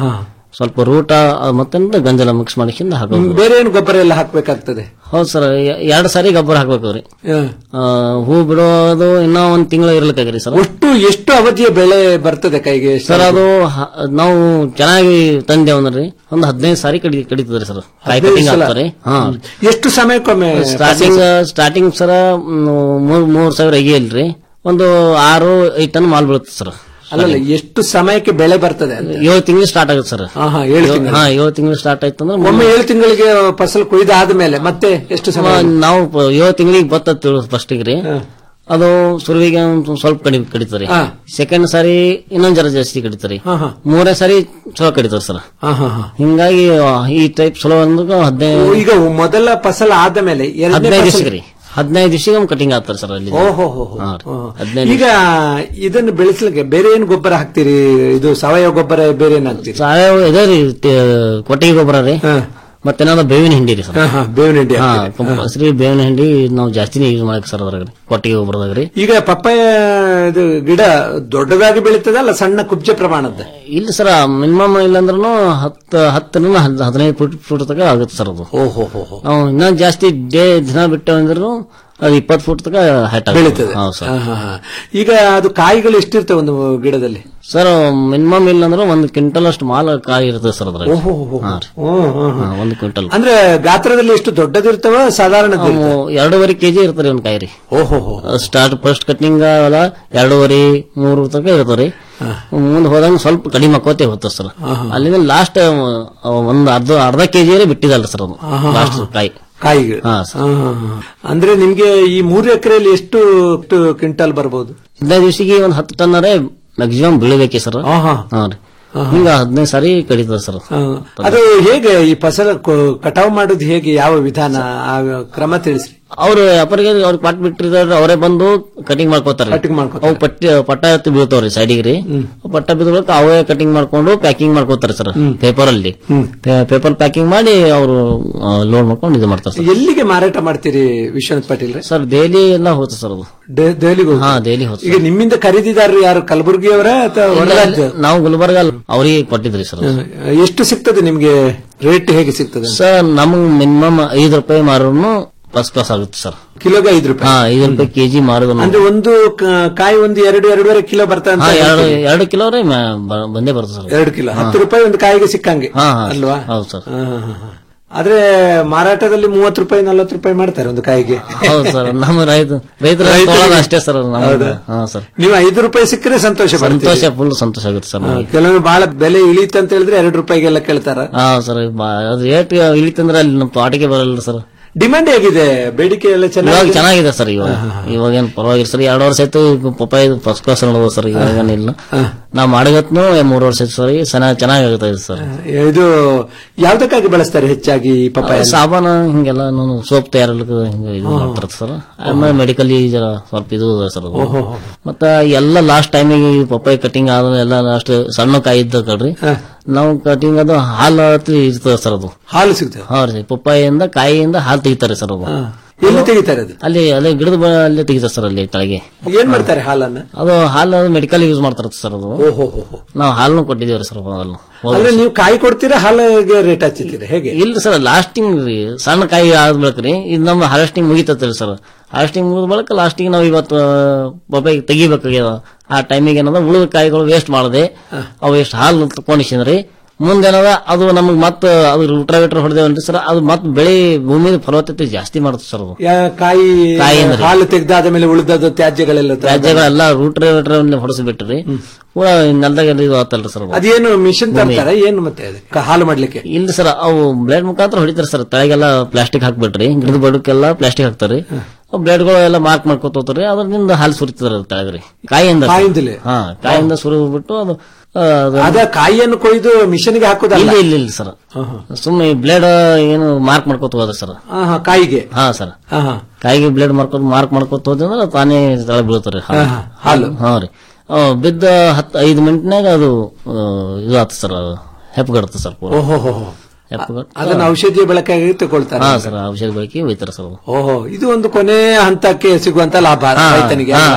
ಸ್ವಲ್ಪ ರೂಟ ಮತ್ತೆ ಗಂಜಲ ಮಿಕ್ಸ್ ಮಾಡಿಕೊಂಡು ಹಾಕೋದು ಬೇರೆ ಏನು ಗೊಬ್ಬರ ಎಲ್ಲ ಹಾಕ್ಬೇಕಾಗ್ತದೆ ಹೌದು ಸರ್ ಎರಡು ಸಾರಿ ಗೊಬ್ಬರ ಹಾಕ್ಬೇಕು ರೀ ಹ. ಆ, ಹೂ ಬಿಡೋದು ಇನ್ನೂ ಒಂದ್ ತಿಂಗಳು ಇರ್ಲಿಕ್ಕಾಗ್ರಿ ಸರ್ ಒಟ್ಟು ಎಷ್ಟು ಅವಧಿಯ ಬೆಳೆ ಬರ್ತದೆ ಕೈಗೆ ಸರ್ ಅದು ಹ- ನಾವು ಚೆನ್ನಾಗಿ ತಂದೆ ಅಂದ್ರಿ ಒಂದು ಹದಿನೈದು ಸಾರಿ ಕಡಿ ಕಡಿತದ್ರಿ ಸರ್ ಕಾಯಿ ಹದಿನೈದು ಕಟಿಂಗ್ ಸಲ? ಆಗ್ತಾರೆ ಹಾ ಹ್ಮ್. ಎಷ್ಟು ಸಮಯಕ್ಕೊಮ್ಮೆ ಸ್ಟಾರ್ಟಿಂಗ್ ಸ್ಟಾರ್ಟಿಂಗ್ ಸರ ಮ್, ಮೂರ್ ಮೂರ್ ಸಾವಿರ ಅಗಿಯಲ್ರಿ ಒಂದು ಆರು ಐದು ಟನ್ ಮಾಲ್ ಬೀಳುತ್ತೆ ಸರ್ ಅಲ್ಲಲ್ಲ ಎಷ್ಟು ಸಮಯಕ್ಕೆ ಬೆಳೆ ಬರ್ತದೆ ಅಂತ ಏಳು ತಿಂಗಳು ಸ್ಟಾರ್ಟ್ ಆಗುತ್ತೆ ಸರ್ ಹಾ, ಹಾ, ಏಳು ತಿಂಗಳು. ಹಾ ಏಳು ತಿಂಗಳು ಸ್ಟಾರ್ಟ್ ಆಯ್ತು ಅಂದ್ರೆ ಒಮ್ಮೆ ಏಳು ತಿಂಗಳಿಗೆ ಫಸಲು ಕೊಯ್ದಾದ್ಮೇಲೆ ಮತ್ತೆ ಎಷ್ಟು ಸಮಯ ನಾವು ಪ- ಏಳು ತಿಂಗಳಿಗೆ ಬತ್ತ ಫಸ್ಟಿಗೆ ರೀ ಅದು ಸುರುವಿಗೆ ಒಂದ್ ಸ್ವಲ್ಪ ಕಡಿ ಕಡಿತಾರೆ ಹಾ. ಸೆಕೆಂಡ್ ಸಾರಿ ಇನ್ನೊಂದ್ ಜರ ಜಾಸ್ತಿ ಕಡಿತಾರೆ ಹಾ, ಹಾ. ಮೂರನೇ ಸಾರಿ ಚಲೋ ಕಡಿತಾರೆ ಸರ್ ಹಾ, ಹಾ, ಹಾ. ಹಿಂಗಾಗಿ ಆ, ಈ ಟೈಪ್ ಚಲೋ ಅಂದ್ರೆ ಹದಿನೈದು ಈಗ ಮೊದಲ ಫಸಲು ಆದ ಮೇಲೆ ಎರಡನೇ ಹದಿನೈದು ಫಸಲು- ದಿವಸಕ್ಕೆ ರೀ ಹದಿನೈದು ದಿವಸಕ್ಕೆ ಒಂದು ಕಟಿಂಗ್ ಆಗ್ತಾರೆ ಸರ್ ಅಲ್ಲಿ ಓಹೋ ಹೋ ಹೋ. ಹಾ ರೀ. ಓಹೋ. ಹದಿನೈದು ಈಗ ಇದನ್ನು ಬೆಳೆಸಲಿಕ್ಕೆ ಬೇರೆ ಏನು ಗೊಬ್ಬರ ಹಾಕ್ತೀರಿ ಇದು ಸಾವಯವ ಗೊಬ್ಬರ ಬೇರೆ ಏನ್ ಹಾಕ್ತೀರಿ ಸಾವಯವ ಇದೆ ರೀ ತೆ- ಕೊಟ್ಟಿಗೆ ಗೊಬ್ಬರ ರೀ ಮತ್ತೇನಾದ್ರು ಬೇವಿನ ಹಿಂಡಿ ರೀ ಸರ್ ಹಾ, ಹಾ, ಬೇವಿನ ಹಿಂಡಿ ಹಾ ಹಾಕ್ತೀರಿ. ಕಂಪಲ್ಸರಿ ಬೇವಿನ ಹಿಂಡಿ ನಾವು ಜಾಸ್ತಿನೇ ಯೂಸ್ ಮಾಡಕ್ ಸರ್ ಅದ್ರಾಗ ರೀ ಕೊಟ್ಟಿಗೆ ಗೊಬ್ಬರದಾಗ ರೀ ಈಗ ಪಪ್ಪಾಯ ಇದು ಗಿಡ ದೊಡ್ಡದಾಗಿ ಬೆಳೀತದ ಅಲ್ಲ ಸಣ್ಣ ಕುಬ್ಜ ಪ್ರಮಾಣದ ಇಲ್ಲ ಸರ್ ಮಿನಿಮಮ್ ಇಲ್ಲಾಂದ್ರೂ ಹತ್ತು ಹತ್ತರಿಂದ ಹದ್- ಹದಿನೈದು ಫುಟ್ ಫುಟ್ ತನಕ ಆಗುತ್ತೆ ಸರ್ ಅದು ಓಹೋ ಹೋ ಹೋ. ನಾವು ಇನ್ನೂ ಜಾಸ್ತಿ ಡೇ ದಿನ ಬಿಟ್ಟು ಅಂದ್ರೂ ಅದು ಇಪ್ಪತ್ತು ಫುಟ್ ತನಕ ಹೈಟ್ ಬೆಳೀತದೆ ಹೌದು ಸರ್ ಹಾ, ಹಾ, ಹಾ. ಈಗ ಅದು ಕಾಯಿಗಳು ಎಷ್ಟಿರ್ತವೆ ಒಂದು ಗಿಡದಲ್ಲಿ ಸರ್ ಮಿನಿಮಮ್ ಇಲ್ಲಾಂದ್ರೆ ಒಂದು ಕ್ವಿಂಟಲ್ ಅಷ್ಟು ಮಾಲ್ ಕಾಯಿ ಇರ್ತದೆ ಸರ್ ಅದ್ರಾಗ ಓಹೋ ಹೋ ಹೋ. ಹಾ ರೀ. ಹ್ಮ್, ಹ್ಮ್, ಹ್ಮ್. ಹಾ, ಒಂದು ಕ್ವಿಂಟಲ್ ಅಂದ್ರೆ ಗಾತ್ರದಲ್ಲಿ ಎಷ್ಟು ದೊಡ್ಡದಿರ್ತವ ಸಾಧಾರಣ ಅವು ಎರಡೂವರೆ ಕೆಜಿ ಇರ್ತಾರೆ ಒಂದ್ ಕಾಯಿ ರೀ ಓಹೋ ಹೋ ಸ್ಟಾರ್ಟ್ ಫಸ್ಟ್ ಕಟಿಂಗ್ ಅಲ್ಲ ಎರಡೂವರೆ ಮೂರು ತನಕ ಇರ್ತಾವ್ರಿ ಮುಂದೆ ಹೋದಂಗ ಸ್ವಲ್ಪ ಕಡಿಮೆ ಆಕೋತೆ ಹೋಗ್ತದೆ ಸರ್ ಅಲ್ಲಿಂದ ಲಾಸ್ಟ್ ಒಂದು ಅರ್ಧ ಅರ್ಧ ಕೆಜಿ ಬಿಟ್ಟಿದಲ್ಲ ಸರ್ ಅದು ಹಾ, ಹಾ, ಲಾಸ್ಟ್ ಹಾ. ಕಾಯಿ ಕಾಯಿಗಳು ಹಾ, ಹಾ, ಹಾ, ಹಾ. ಅಂದ್ರೆ ನಿಮ್ಗೆ ಈ ಮೂರು ಎಕರೆಯಲ್ಲಿ ಎಷ್ಟು ಎಷ್ಟು ಕ್ವಿಂಟಲ್ ಬರ್ಬೋದು ಹದಿನೈದು ದಿವಸಿಗೆ ಒಂದು ಹತ್ತು ಟನ್ನರೇ ಮ್ಯಾಕ್ಸಿಮಮ್ ಬೀಳಬೇಕೆ ಸರ್ ಹಾ, ಹಾ. ಹಾ ರೀ ಹಿಂಗ ಹದಿನೈದು ಸಾರಿ ಕಡಿತದ ಸರ್ ಹಾ. ಅದು ಹೇಗೆ ಈ ಫಸಲ ಕೊ- ಕಟಾವು ಮಾಡೋದು ಹೇಗೆ ಯಾವ ವಿಧಾನ ಆ ಕ್ರಮ ತಿಳಿಸ್ರಿ ಅವ್ರು ವ್ಯಾಪಾರಿಗೆ ಅವ್ರಿಗೆ ಪಟ್ ಬಿಟ್ಟಿರ್ತಾರೆ ಅವರೇ ಬಂದು ಕಟಿಂಗ್ ಮಾಡ್ಕೋತಾರೆ Cutting ಮಾಡ್ಕೊತಾರೆ. ಅವು ಪಟ್ಟಿ ಪಟ್ಟ ಎತ್ತಿ ಬೀಳ್ತಾವ್ರಿ ಸೈಡಿಗೆ ರೀ ಪಟ್ಟ ಬಿದ್ದ ಬಳಿಕ ಅವೇ ಕಟಿಂಗ್ ಮಾಡ್ಕೊಂಡು ಪ್ಯಾಕಿಂಗ್ ಮಾಡ್ಕೋತಾರೆ ಸರ್ ಪೇಪರ್ ಅಲ್ಲಿ ಪೇಪರ್ ಪ್ಯಾಕಿಂಗ್ ಮಾಡಿ ಅವರು ಲೋಡ್ ಮಾಡ್ಕೊಂಡು ಇದು ಮಾಡ್ತಾರೆ ಸರ್ ಎಲ್ಲಿಗೆ ಮಾರಾಟ ಮಾಡ್ತೀರಿ ವಿಶ್ವನಾಥ್ ಪಾಟೀಲ್ ಸರ್ ದೆಹಲಿ ಎಲ್ಲ ಹೋಗುತ್ತೆ ಸರ್ ಅದು ದೆಹಲಿಗೆ ಹಾ ದೆಹಲಿ ಹೋಗುತ್ತೆ ಈಗ ನಿಮ್ಮಿಂದ ಖರೀದಿದಾರರು ಯಾರು ಕಲಬುರಗಿಯವರ ಅಥವಾ ಹೊರ ರಾಜ್ಯ ನಾವು ಗುಲ್ಬರ್ಗ ಅವ್ರಿಗೆ ಕೊಟ್ಟಿದ್ರಿ ಸರ್ ಅದು. ಎಷ್ಟು ಸಿಗ್ತದೆ ನಿಮ್ಗೆ ರೇಟ್ ಹೇಗೆ ಸಿಗ್ತದೆ ಸರ್ ನಮಗ್ ಮಿನಿಮಮ್ ಐದು ರೂಪಾಯಿ ಮಾರೋನು ಫಸ್ಟ್ ಕ್ಲಾಸ್ ಆಗುತ್ತೆ ಸರ್ ಕಿಲೋಗೆ ಐದು ರೂಪಾಯಿ ಹಾ ಐದು ರೂಪಾಯಿ ಕೆಜಿ ಮಾರೋದು ಅಂದ್ರೆ ಒಂದು ಕ- ಕಾಯಿ ಒಂದು ಎರಡು ಎರಡೂವರೆ ಕಿಲೋ ಬರ್ತಾ ಅಂತ ಹಾ ಎರಡು ಹೇಳ್ತೀರಿ. ಎರಡು ಕಿಲೋ ರೀ ಮ- ಬ- ಬಂದೇ ಬರುತ್ತೆ ಸರ್ ಎರಡು ಕಿಲೋ ಹಾ. ಹತ್ತು ರೂಪಾಯಿ ಒಂದು ಕಾಯಿಗೆ ಸಿಕ್ಕಂಗೆ ಹಾ, ಹಾ. ಅಲ್ವಾ ಹೌದು ಸರ್ ಹಾ, ಹಾ, ಹಾ, ಹಾ. ಆದ್ರೆ ಮಾರಾಟದಲ್ಲಿ ಮೂವತ್ತು ರೂಪಾಯಿ ನಲ್ವತ್ತು ರೂಪಾಯಿ ಮಾಡ್ತಾರೆ ಒಂದು ಕಾಯಿಗೆ ಹೌದು ಸರ್ ನಮ್ಮ ರೈತ ರೈತರ ರೈತರಿಗೆ- ತೊಗೊಳೋದು ಅಷ್ಟೇ ಸರ್ ನಮ್ಗೆ. ಹೌದಾ? ಹಾ ಸರ್ ನೀವು ಐದು ರೂಪಾಯಿ ಸಿಕ್ಕರೆ ಸಂತೋಷ ಪಡ್ತೀರಿ. ಸಂತೋಷ ಫುಲ್ ಸಂತೋಷ ಆಗುತ್ತೆ ಸರ್ ಹಾ, ನಮಗೆ ಕೆಲವೊಮ್ಮೆ ಬಹಳ ಬೆಲೆ ಇಳೀತು ಅಂತ ಹೇಳಿದ್ರೆ ಎರಡು ರೂಪಾಯಿಗೆಲ್ಲ ಕೇಳ್ತಾರ ಹಾ ಸರ್ ಬಾ- ಅದು ರೇಟ್ ಇಳಿತಂದ್ರೆ ಅಲ್ಲಿ ನಮ್ಮ ತೋಟಕ್ಕೆ ಬರಲ್ಲ ಸರ್ ಡಿಮ್ಯಾಂಡ್ ಹೇಗಿದೆ ಬೇಡಿಕೆ ಎಲ್ಲ ಇವಾಗ ಚೆನ್ನಾಗಿ ಚೆನ್ನಾಗಿದೆ ಸರ್ ಇವಾಗ ಇವಾಗ ಏನ್ ಪರವಾಗಿಲ್ಲ ಸರ್ ಎರಡು ವರ್ಷ ಆಯ್ತು ಪಪ್ಪಾಯ ಫಸ್ಟ್ ಕ್ಲಾಸ್ ನೋಡುವ ಸರ್ ಇವಾಗ ಏನಿಲ್ಲ ನಾವು ಮಾಡಿಗತ್ನು ಮೂರು ವರ್ಷ ಆಯ್ತು ಸರ್ ಈಗ ಚೆನ್ನಾಗಿ ಚೆನ್ನಾಗಾಗುತ್ತೆ ಸರ್ ಇದು ಯಾವ್ದಕ್ಕಾಗಿ ಬಳಸ್ತಾರೆ ಹೆಚ್ಚಾಗಿ ಈ ಪಪ್ಪಾಯ ಸಾಬಾನ ಹಿಂಗೆಲ್ಲ ನಾನು ಸೋಪ್ ತಯಾರಲಿಕ್ಕೆ ಹಿಂಗೆ ಇದು ಮಾಡ್ತಾರೆ ಸರ್ ಆಮೇಲೆ ಮೆಡಿಕಲ್ ಜರ ಸ್ವಲ್ಪ ಇದು ಅದ ಸರ್ ಅದು ಓಹೋ. ಮತ್ತ ಎಲ್ಲ ಲಾಸ್ಟ್ ಟೈಮಿಗೆ ಪಪ್ಪಾಯಿ ಕಟಿಂಗ್ ಆದ ಎಲ್ಲ ಲಾಸ್ಟ್ ಸಣ್ಣ ಕಾಯಿ ಇದ್ದ ಕಡ್ರಿ ನಾವು ಕಟಿಂಗ್ ಅದು ಹಾಲು ಹತ್ತಿ ಇರ್ತದೆ ಸರ್ ಅದು ಹಾಲು ಸಿಗ್ತದೆ ಹಾ ರೀ ಪಪ್ಪಾಯಿಯಿಂದ ಕಾಯಿಯಿಂದ ಹಾಲು ತೆಗಿತಾರೆ ಸರ್ ಅದು ಎಲ್ಲಿ ತೆಗಿತಾರೆ ಅದು ಅಲ್ಲಿ ಅದೇ ಗಿಡದ ಬ- ಅಲ್ಲೇ ತೆಗಿತಾರೆ ಸರ್ ಅಲ್ಲಿ ಕೆಳಗೆ ಏನ್ ಮಾಡ್ತಾರೆ ಹಾಲನ್ನ ಅದು ಹಾಲು ಮೆಡಿಕಲ್ ಯೂಸ್ ಮಾಡ್ತಾರೆ ಸರ್ ಅದು ಓಹೋ ಹೋ ಹೋ. ನಾವು ಹಾಲು ಕೊಟ್ಟಿದ್ದೀವಿ ಸರ್ ಹಾಲು ಅಂದ್ರೆ ನೀವು ಕಾಯಿ ಕೊಡ್ತೀರಾ ಹಾಲಿಗೆ ರೇಟ್ ಹಚ್ಚಿದ್ದೀರಾ ಹೇಗೆ ಇಲ್ಲ ಸರ್ ಲಾಸ್ಟಿಂಗ್ ರೀ ಸಣ್ಣ ಕಾಯಿ ಆದ ಬಳಿಕ ರೀ ಇದು ನಮ್ಮ ಹಾರ್ವೆಸ್ಟಿಂಗ್ ಮುಗಿತತ್ರಿ ಸರ್ ಹಾರ್ವೆಸ್ಟಿಂಗ್ ಮುಗಿದ ಬಳಿಕ ಲಾಸ್ಟಿಗೆ ನಾವು ಇವತ್ತು ಬೊಬ್ಬೆ ತೆಗಿಬೇಕಾಗ್ಯದ ಆ ಟೈಮಿಗೆ ಏನದ ಉಳಿದ ಕಾಯಿಗಳು ವೇಸ್ಟ್ ಮಾಡದೆ ಅವು ಎಷ್ಟು ಹಾಲು ತಕೊಂಡಿಸಿದ್ರಿ ಮುಂದೇನದ ಅದು ನಮಗ್ ಮತ್ತ ಅದು ರೂಟ್ರಾವೇಟರ್ ಹೊಡೆದೇವನ್ರಿ ಸರ್ ಅದು ಮತ್ ಬೆಳೆ ಭೂಮಿ ಫಲವತ್ತತೆ ಜಾಸ್ತಿ ಮಾಡುತ್ತೆ ಸರ್ ಅದು ಯಾ- ಕಾಯಿ ಕಾಯಿ ಅಂದ್ರೆ? ಹಾಲು ತೆಗ್ದಾದ ಮೇಲೆ ಉಳಿದದ್ದು ತ್ಯಾಜ್ಯಗಳೆಲ್ಲ ತ- ರಾಜ್ಯಗಳೆಲ್ಲ ರೂಟ್ರಾವೇಟರ್ ಹೊಡೆಸಿಬಿಟ್ರಿ ಪೂರ ನೆಲದಾಗ ಇದು ಆತಲ್ರಿ ಸರ್ ಅದು. ಅದೇನು ಮಿಷನ್ ಭೂಮಿ. ತರ್ತಾರೆ ಏನು ಮತ್ತೆ ಅದು? ಕ- ಹಾಲು ಮಾಡ್ಲಿಕ್ಕೆ ಇಲ್ಲ ಸರ್ ಅವು ಬ್ಲೇಡ್ ಮುಖಾಂತರ ಹೊಡಿತಾರೆ ಸರ್ ತಳಗೆಲ್ಲ ಪ್ಲಾಸ್ಟಿಕ್ ಹಾಕ್ಬಿಟ್ರಿ ಗಿಡದ ಬಡಕ್ಕೆಲ್ಲ ಪ್ಲಾಸ್ಟಿಕ್ ಹಾಕ್ತಾರಿ ಬ್ಲೇಡ್ಗಳು ಎಲ್ಲ ಮಾರ್ಕ್ ಮಾಡ್ಕೊತ ಹೋಗ್ತಾರಿ ಅದ್ರಿಂದ ಹಾಲು ಸುರಿತದ್ರಿ ಅದು ತೆಳಗ್ರಿ ಕಾಯಿಯಿಂದ ಸರ್. ಕಾಯಿಂದಲೇ? ಹಾ ಕಾಯಿಂದ ಸುರಿದ್ಬಿಟ್ಟು ಅದು ಆ, ಅದು- ಅದ ಕಾಯಿಯನ್ನು ಕೊಯ್ದು ಮಿಷನ್ಗೆ ಹಾಕೋದಲ್ಲ ಇಲ್ಲ ಇಲ್ಲ ಇಲ್ಲ ಸರ್ ಸುಮ್ಮನೆ ಬ್ಲೇಡ್ ಏನು ಮಾರ್ಕ್ ಮಾಡ್ಕೊತ ಹೋದ ಸರ್ ಹಾ, ಹಾ, ಕಾಯಿಗೆ ಹಾ ಸರ್ ಹಾ, ಹಾ. ಕಾಯಿಗೆ ಬ್ಲೇಡ್ ಮಾಡ್ಕೊತ ಮಾರ್ಕ್ ಮಾಡ್ಕೊತ ಹೋದ್ರೆ ಅಂದ್ರೆ ತಾನೇ ತಳ ಬೀಳ್ತಾರೆ ಹಾ, ಹಾ, ಹಾಲು. ಹಾ ರೀ ಆ, ಬಿದ್ದ ಹತ್ತು ಐದು ಮಿನಿಟ್ನಾಗ ಅದು ಆ, ಇದು ಆತ ಸರ್ ಅದು ಹೆಪ್ಪಗಡುತ್ತೆ ಸರ್ ಪೂರ. ಓಹೋ ಹೋ ಹೋ. ಹೆಪ್ಪಗಟ್ಟು ಅದನ್ನ ಔಷಧಿಯ ಬಳಕೆಯಾಗಿ ತಗೊಳ್ತಾರೆ ಹಾ ಸರ್ ಔಷಧ ಬಳಕೆ ಒಯ್ತಾರೆ ಸರ್ ಅದು. ಓಹೋ ಇದು ಒಂದು ಕೊನೆ ಹಂತಕ್ಕೆ ಸಿಗುವಂತ ಲಾಭ ಹಾ, ರೈತನಿಗೆ ಹಾ. ಅಲ್ವಾ?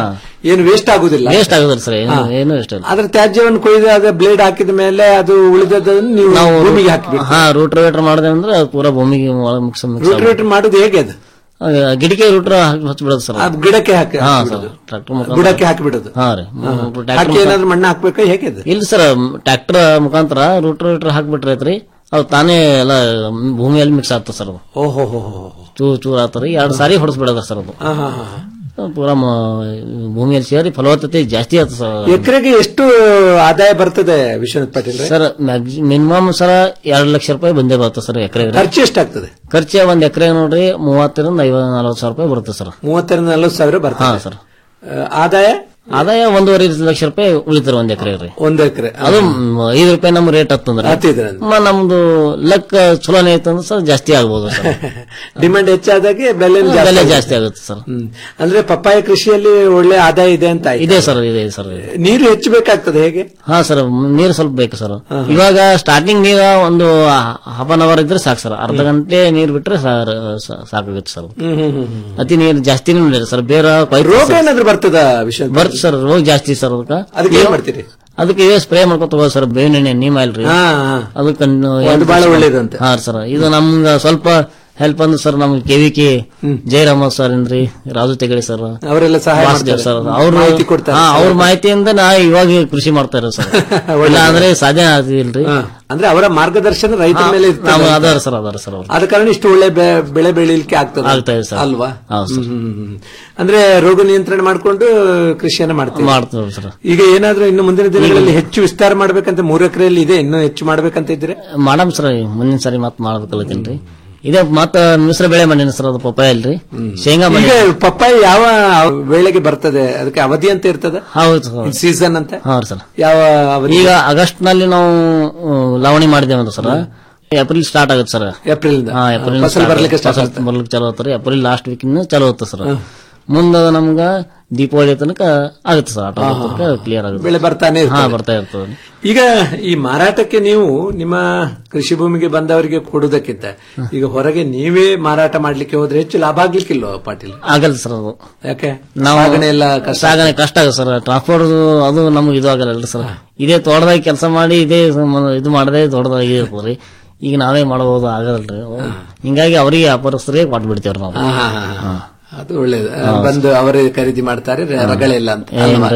ಏನು ವೇಸ್ಟ್ ಆಗುದಿಲ್ಲ ವೇಸ್ಟ್ ಆಗೋದಿಲ್ಲ ಸರ್ ಏನು ಹಾ. ಏನು ವೇಸ್ಟ್ ಇಲ್ಲ ಅದ್ರ ತ್ಯಾಜ್ಯವನ್ನು ಕೊಯ್ದು ಅದ ಬ್ಲೇಡ್ ಹಾಕಿದ ಮೇಲೆ ಅದು ಉಳಿದದನ್ನು ನೀವು ನಾವು ಭೂಮಿಗೆ ಹಾಕಿಬಿಟ್ಟು ಹಾ ರೂಟ್ ವೇಟರ್ ಮಾಡಿದೆ ಅಂದ್ರೆ ಅದು ಪೂರಾ ಭೂಮಿಗೆ ಒಳಗೆ ಮಿಕ್ಸ್ ಮಿಕ್ಸ್ ರೂಟ್ ರೇಟ್ ಮಾಡುದು ಹೇಗೆ ಅದು ಗಿಡಕ್ಕೆ ರೂಟ್ರ ಹಚ್ಬಿಡೋದು ಸರ್ ಅದು ಗಿಡಕ್ಕೆ ಹಾಕಿ ಹಾ ಹಾಕ್ಬಿಡೋದು. ಸರ್ ಟ್ರಾಕ್ಟರ್ ಬುಡಕ್ಕೆ ಹಾಕಿಬಿಡೋದು ಹಾ ರೀ ಹಾ. ಟ್ರ್ಯಾಕ್ಟರ್ ಹಾಕಿ ಏನಾದ್ರು ಮಣ್ಣು ಹಾಕ್ಬೇಕಾ ಹೇಗೆ ಅದು ಇಲ್ಲ ಸರ್ ಟ್ರ್ಯಾಕ್ಟರ್ ಮುಖಾಂತರ ರೂಟ್ರ್ ರೂಟ್ರ್ ಹಾಕ್ಬಿಟ್ರೆ ಐತ್ರಿ ಅವು ತಾನೇ ಎಲ್ಲ ಭೂಮಿಯಲ್ಲಿ ಮಿಕ್ಸ್ ಆಗ್ತದೆ ಸರ್ ಅದು ಓಹೋ ಹೋ ಚೂರ್ ಚೂರ್ ಆಗ್ತಾರಿ ಎರಡು ಸಾರಿ ಹೊಡೆಸ್ಬಿಡೋದ ಸರ್ ಅದು ಹಾ ಹಾ ಹಾ ಪೂರಾ ಮ- ಭೂಮಿಯಲ್ಲಿ ಸೇರಿ ಫಲವತ್ತತೆ ಜಾಸ್ತಿ ಆಗ್ತದೆ ಸರ್ ಎಕರೆಗೆ ಎಷ್ಟು ಆದಾಯ ಬರ್ತದೆ Vishwanath Patil sir minimum sir ಎರಡು ಲಕ್ಷ ರೂಪಾಯಿ ಬಂದೇ ಬರುತ್ತೆ ಸರ್ ಎಕರೆ ಖರ್ಚು ಎಷ್ಟಾಗ್ತದೆ ಖರ್ಚು ಒಂದ್ ಎಕರೆ ನೋಡ್ರಿ ಮೂವತ್ತರಿಂದ ಐವ ನಲವತ್ತು ಸಾವಿರ ರೂಪಾಯಿ ಬರುತ್ತೆ ಸರ್ ಮೂವತ್ತರಿಂದ ನಲವತ್ತು ಸಾವಿರ ಹಾ ಬರ್ತದೆ ಸರ್ ಆ, ಆದಾಯ ಆದಾಯ ಒಂದೂವರೆ ಲಕ್ಷ ರೂಪಾಯಿ ಉಳಿತಾರೆ ಒಂದ್ ಎಕರೆ ರೀ ಒಂದು ಎಕರೆ ಅದು ಮ್, ಐದು ರೂಪಾಯಿ ನಮ್ ರೇಟ್ ಹತ್ತಂದ್ರೆ ಹತ್ತಿದ್ರೆ ಮ- ನಮ್ದು ಲಕ್ ಚಲೋನೇ ಐತಂದ್ರೆ ಸರ್ ಜಾಸ್ತಿ ಆಗ್ಬೋದು ಸರ್ ಡಿಮಾಂಡ್ ಹೆಚ್ಚಾದಾಗೆ ಬೆಲೆ ಬೆಲೆ ಜಾಸ್ತಿ ಆಗುತ್ತೆ ಸರ್ ಅಂದ್ರೆ ಪಪ್ಪಾಯ ಕೃಷಿಯಲ್ಲಿ ಒಳ್ಳೆ ಆದಾಯ ಇದೆ ಅಂತ ಆಯ್ತು. ಇದೆ ಸರ್ ಇದೆ ಸರ್ ನೀರು ಹೆಚ್ಚು ಬೇಕಾಗ್ತದೆ ಹೇಗೆ ಹಾ ಸರ್ ನೀರು ಸ್ವಲ್ಪ ಬೇಕು ಸರ್ ಇವಾಗ ಸ್ಟಾರ್ಟಿಂಗ್ ನೀರ ಒಂದು ಹಾಫ್ ಅನ್ ಅವರ್ ಇದ್ರೆ ಸಾಕು ಸರ್ ಅರ್ಧ ಗಂಟೆ ನೀರು ಬಿಟ್ರೆ ಸಾ- ಸಾ- ಸಾಕಾಗುತ್ತೆ ಸರ್ ಹ್ಮ್ ಹ್ಮ್ ಹ್ಮ್ ಹ್ಮ್. ಅತಿ ನೀರು ಜಾಸ್ತಿನೂ ಇಲ್ಲ ಸರ್ ಬೇರೆ ಕೊಯ್ತು ರೋಗ ಸರ್. ಏನಾದ್ರು ಬರ್ತದ ವಿಶ್ವನಾಥ್ ಬರುತ್ತೆ ಸರ್ ರೋಗ ಜಾಸ್ತಿ ಸರ್ ಅದಕ್ಕೆ ಅದಕ್ಕೆ ಏನ್ ಮಾಡ್ತೀರಿ ಅದಕ್ಕೆ ಸ್ಪ್ರೇ ಮಾಡ್ಕೊತ ಹೋಗೋದು ಸರ್ ಬೇವಿನ ಎಣ್ಣೆ ನೀಮ್ ಆಯಿಲ್ ರೀ ಹಾ, ಹಾ. ಅದಕ್ಕೆ ಅದು ಬಹಳ ಒಳ್ಳೇದಂತೆ. ಹಾ ಸರ್ ಇದು ನಮ್ಗೆ ಸ್ವಲ್ಪ ಹೆಲ್ಪ್ ಅಂದ್ರೆ ಸರ್ ನಮ್ಗೆ ಕೆವಿಕೆ ಜಯರಾಮ ಸರ್ ಏನ್ರಿ ರಾಜು ತೆಗಳಿ ಸರ್ ಅವರೆಲ್ಲ ಸಹಾಯ ವಾಸುದೇವ್ ಮಾಡ್ತಾರೆ. ಸರ್ ಅವ್ರು ಮಾಹಿತಿ ಕೊಡ್ತಾರೆ. ಹಾ ಅವ್ರ ಮಾಹಿತಿಯಿಂದ ನಾ ಇವಾಗ ಕೃಷಿ ಮಾಡ್ತಾ ಇರೋ ಸರ್ ಇಲ್ಲ ಅಂದ್ರೆ ಸಾಧ್ಯ ಆಗ್ತಿಲ್ರಿ ಹಾ. ಅಂದ್ರೆ ಅವರ ಮಾರ್ಗದರ್ಶನ ರೈತರ ಮೇಲೆ ಇರ್ತದೆ ನಾವು ಅದಾರ ಸರ್ ಅದಾರ ಸರ್ ಅವ್ರು ಆದ ಕಾರಣ ಇಷ್ಟು ಒಳ್ಳೆ ಬೆ- ಬೆಳೆ ಬೆಳೀಲಿಕ್ಕೆ ಆಗ್ತದೆ ಆಗ್ತಾ ಇದೆ ಸರ್. ಅಲ್ವಾ ಹೌದು ಸರ್. ಹ್ಮ್, ಹ್ಮ್, ಹ್ಮ್. ಅಂದ್ರೆ ರೋಗ ನಿಯಂತ್ರಣ ಮಾಡ್ಕೊಂಡು ಕೃಷಿಯನ್ನ ಮಾಡ್ತೀವಿ ಮಾಡ್ತೀವಿ ಸರ್ ಈಗ ಏನಾದ್ರೂ ಇನ್ನು ಮುಂದಿನ ದಿನಗಳಲ್ಲಿ ಹೆಚ್ಚು ವಿಸ್ತಾರ ಮಾಡ್ಬೇಕಂತ ಮೂರು ಎಕರೆಯಲ್ಲಿ ಇದೆ ಇನ್ನೂ ಹೆಚ್ಚು ಮಾಡ್ಬೇಕಂತ ಇದ್ರೆ ಮಾಡಮ್ ಸರ್ ಮುಂದಿನ ಸಾರಿ ಮತ್ ಮಾಡ್ಬೇಕಲ್ಲತ್ತೇನ್ರಿ ಇದೇ ಮತ್ತ ಮಿಶ್ರ ಬೆಳೆ ಮಾಡಿನ ಸರ್ ಅದು ಪಪ್ಪಾಯ ಅಲ್ರಿ ಶೇಂಗಾ ಮಾಡಿ ಈಗ ಪಪ್ಪಾಯ ಯಾವ ವೇಳೆಗೆ ಬರ್ತದೆ ಅದಕ್ಕೆ ಅವಧಿ ಅಂತ ಇರ್ತದೆ ಹೌದು ಸರ್ ಸೀಸನ್ ಅಂತ ಹಾ ಸರ್ ಯಾವ ಅವಧಿ ಈಗ ಆಗಸ್ಟ್ ನಲ್ಲಿ ನಾವು ಆ, ಲಾವಣಿ ಮಾಡಿದ್ದೇವೆ ಸರ್ ಏಪ್ರಿಲ್ ಸ್ಟಾರ್ಟ್ ಆಗುತ್ತೆ ಸರ್ ಏಪ್ರಿಲ್ ಹಾ ಏಪ್ರಿಲ್ ಫಸಲ್ ಬರ್ಲಿಕ್ಕೆ ಸ್ಟಾರ್ಟ್ ಬರ್ಲಿಕ್ಕೆ ಚಲೋ ಆಗುತ್ತೆ ಏಪ್ರಿಲ್ ಲಾಸ್ಟ್ ವೀಕ್ ಚಲೋ ಆಗುತ್ತೆ ಸರ್ ಮುಂದ ನಮ್ಗ ದೀಪಾವಳಿ ತನಕ ಆಗುತ್ತೆ ಸರ್ ಆಟ ಕ್ಲಿಯರ್ ಆಗುತ್ತೆ ಬೆಳೆ ಬರ್ತಾನೆ ಹಾ ಇರ್ತದೆ. ಬರ್ತಾ ಇರ್ತದೆ ಈಗ ಈ ಮಾರಾಟಕ್ಕೆ ನೀವು ನಿಮ್ಮ ಕೃಷಿ ಭೂಮಿಗೆ ಬಂದವರಿಗೆ ಕೊಡುವುದಕ್ಕಿಂತ ಈಗ ಹೊರಗೆ ನೀವೇ ಮಾರಾಟ ಮಾಡ್ಲಿಕ್ಕೆ ಹೋದ್ರೆ ಹೆಚ್ಚು ಲಾಭ ಆಗ್ಲಿಕ್ಕಿಲ್ವ ಪಾಟೀಲ್ ಆಗಲ್ಲ ಸರ್ ಅದು ಯಾಕೆ ನಾವು ಸಾಗಣೆ ಎಲ್ಲ ಕಷ್ಟ ಸಾಗಣೆ ಕಷ್ಟ ಆಗುತ್ತೆ ಸರ್ ಟ್ರಾನ್ಸ್ಪೋರ್ಟ್ ಅದು ನಮ್ಗೆ ಇದು ಆಗಲ್ಲ ಸರ್ ಇದೇ ತೋಟದಾಗ ಕೆಲಸ ಮಾಡಿ ಇದೇ ಸಮ- ಇದು ಮಾಡದೆ ತೋಟದಾಗ ಇರ್ತದ್ರಿ ಈಗ ನಾವೇ ಮಾಡಬಹುದು ಆಗಲ್ರಿ ಹಿಂಗಾಗಿ ಅವರಿಗೆ ವ್ಯಾಪಾರಸ್ಥರಿಗೆ ಕೊಟ್ಟು ಬಿಡ್ತೇವ್ರಿ ನಾವು ಹಾ, ಹಾ, ಹಾ, ಹಾ. ಅದು ಒಳ್ಳೇದು ಬಂದು ಅವರೇ ಖರೀದಿ ಮಾಡ್ತಾರೆ ರ- ರಗಳೆ ಇಲ್ಲ ಅಂತ ಅಲ್ವಾ?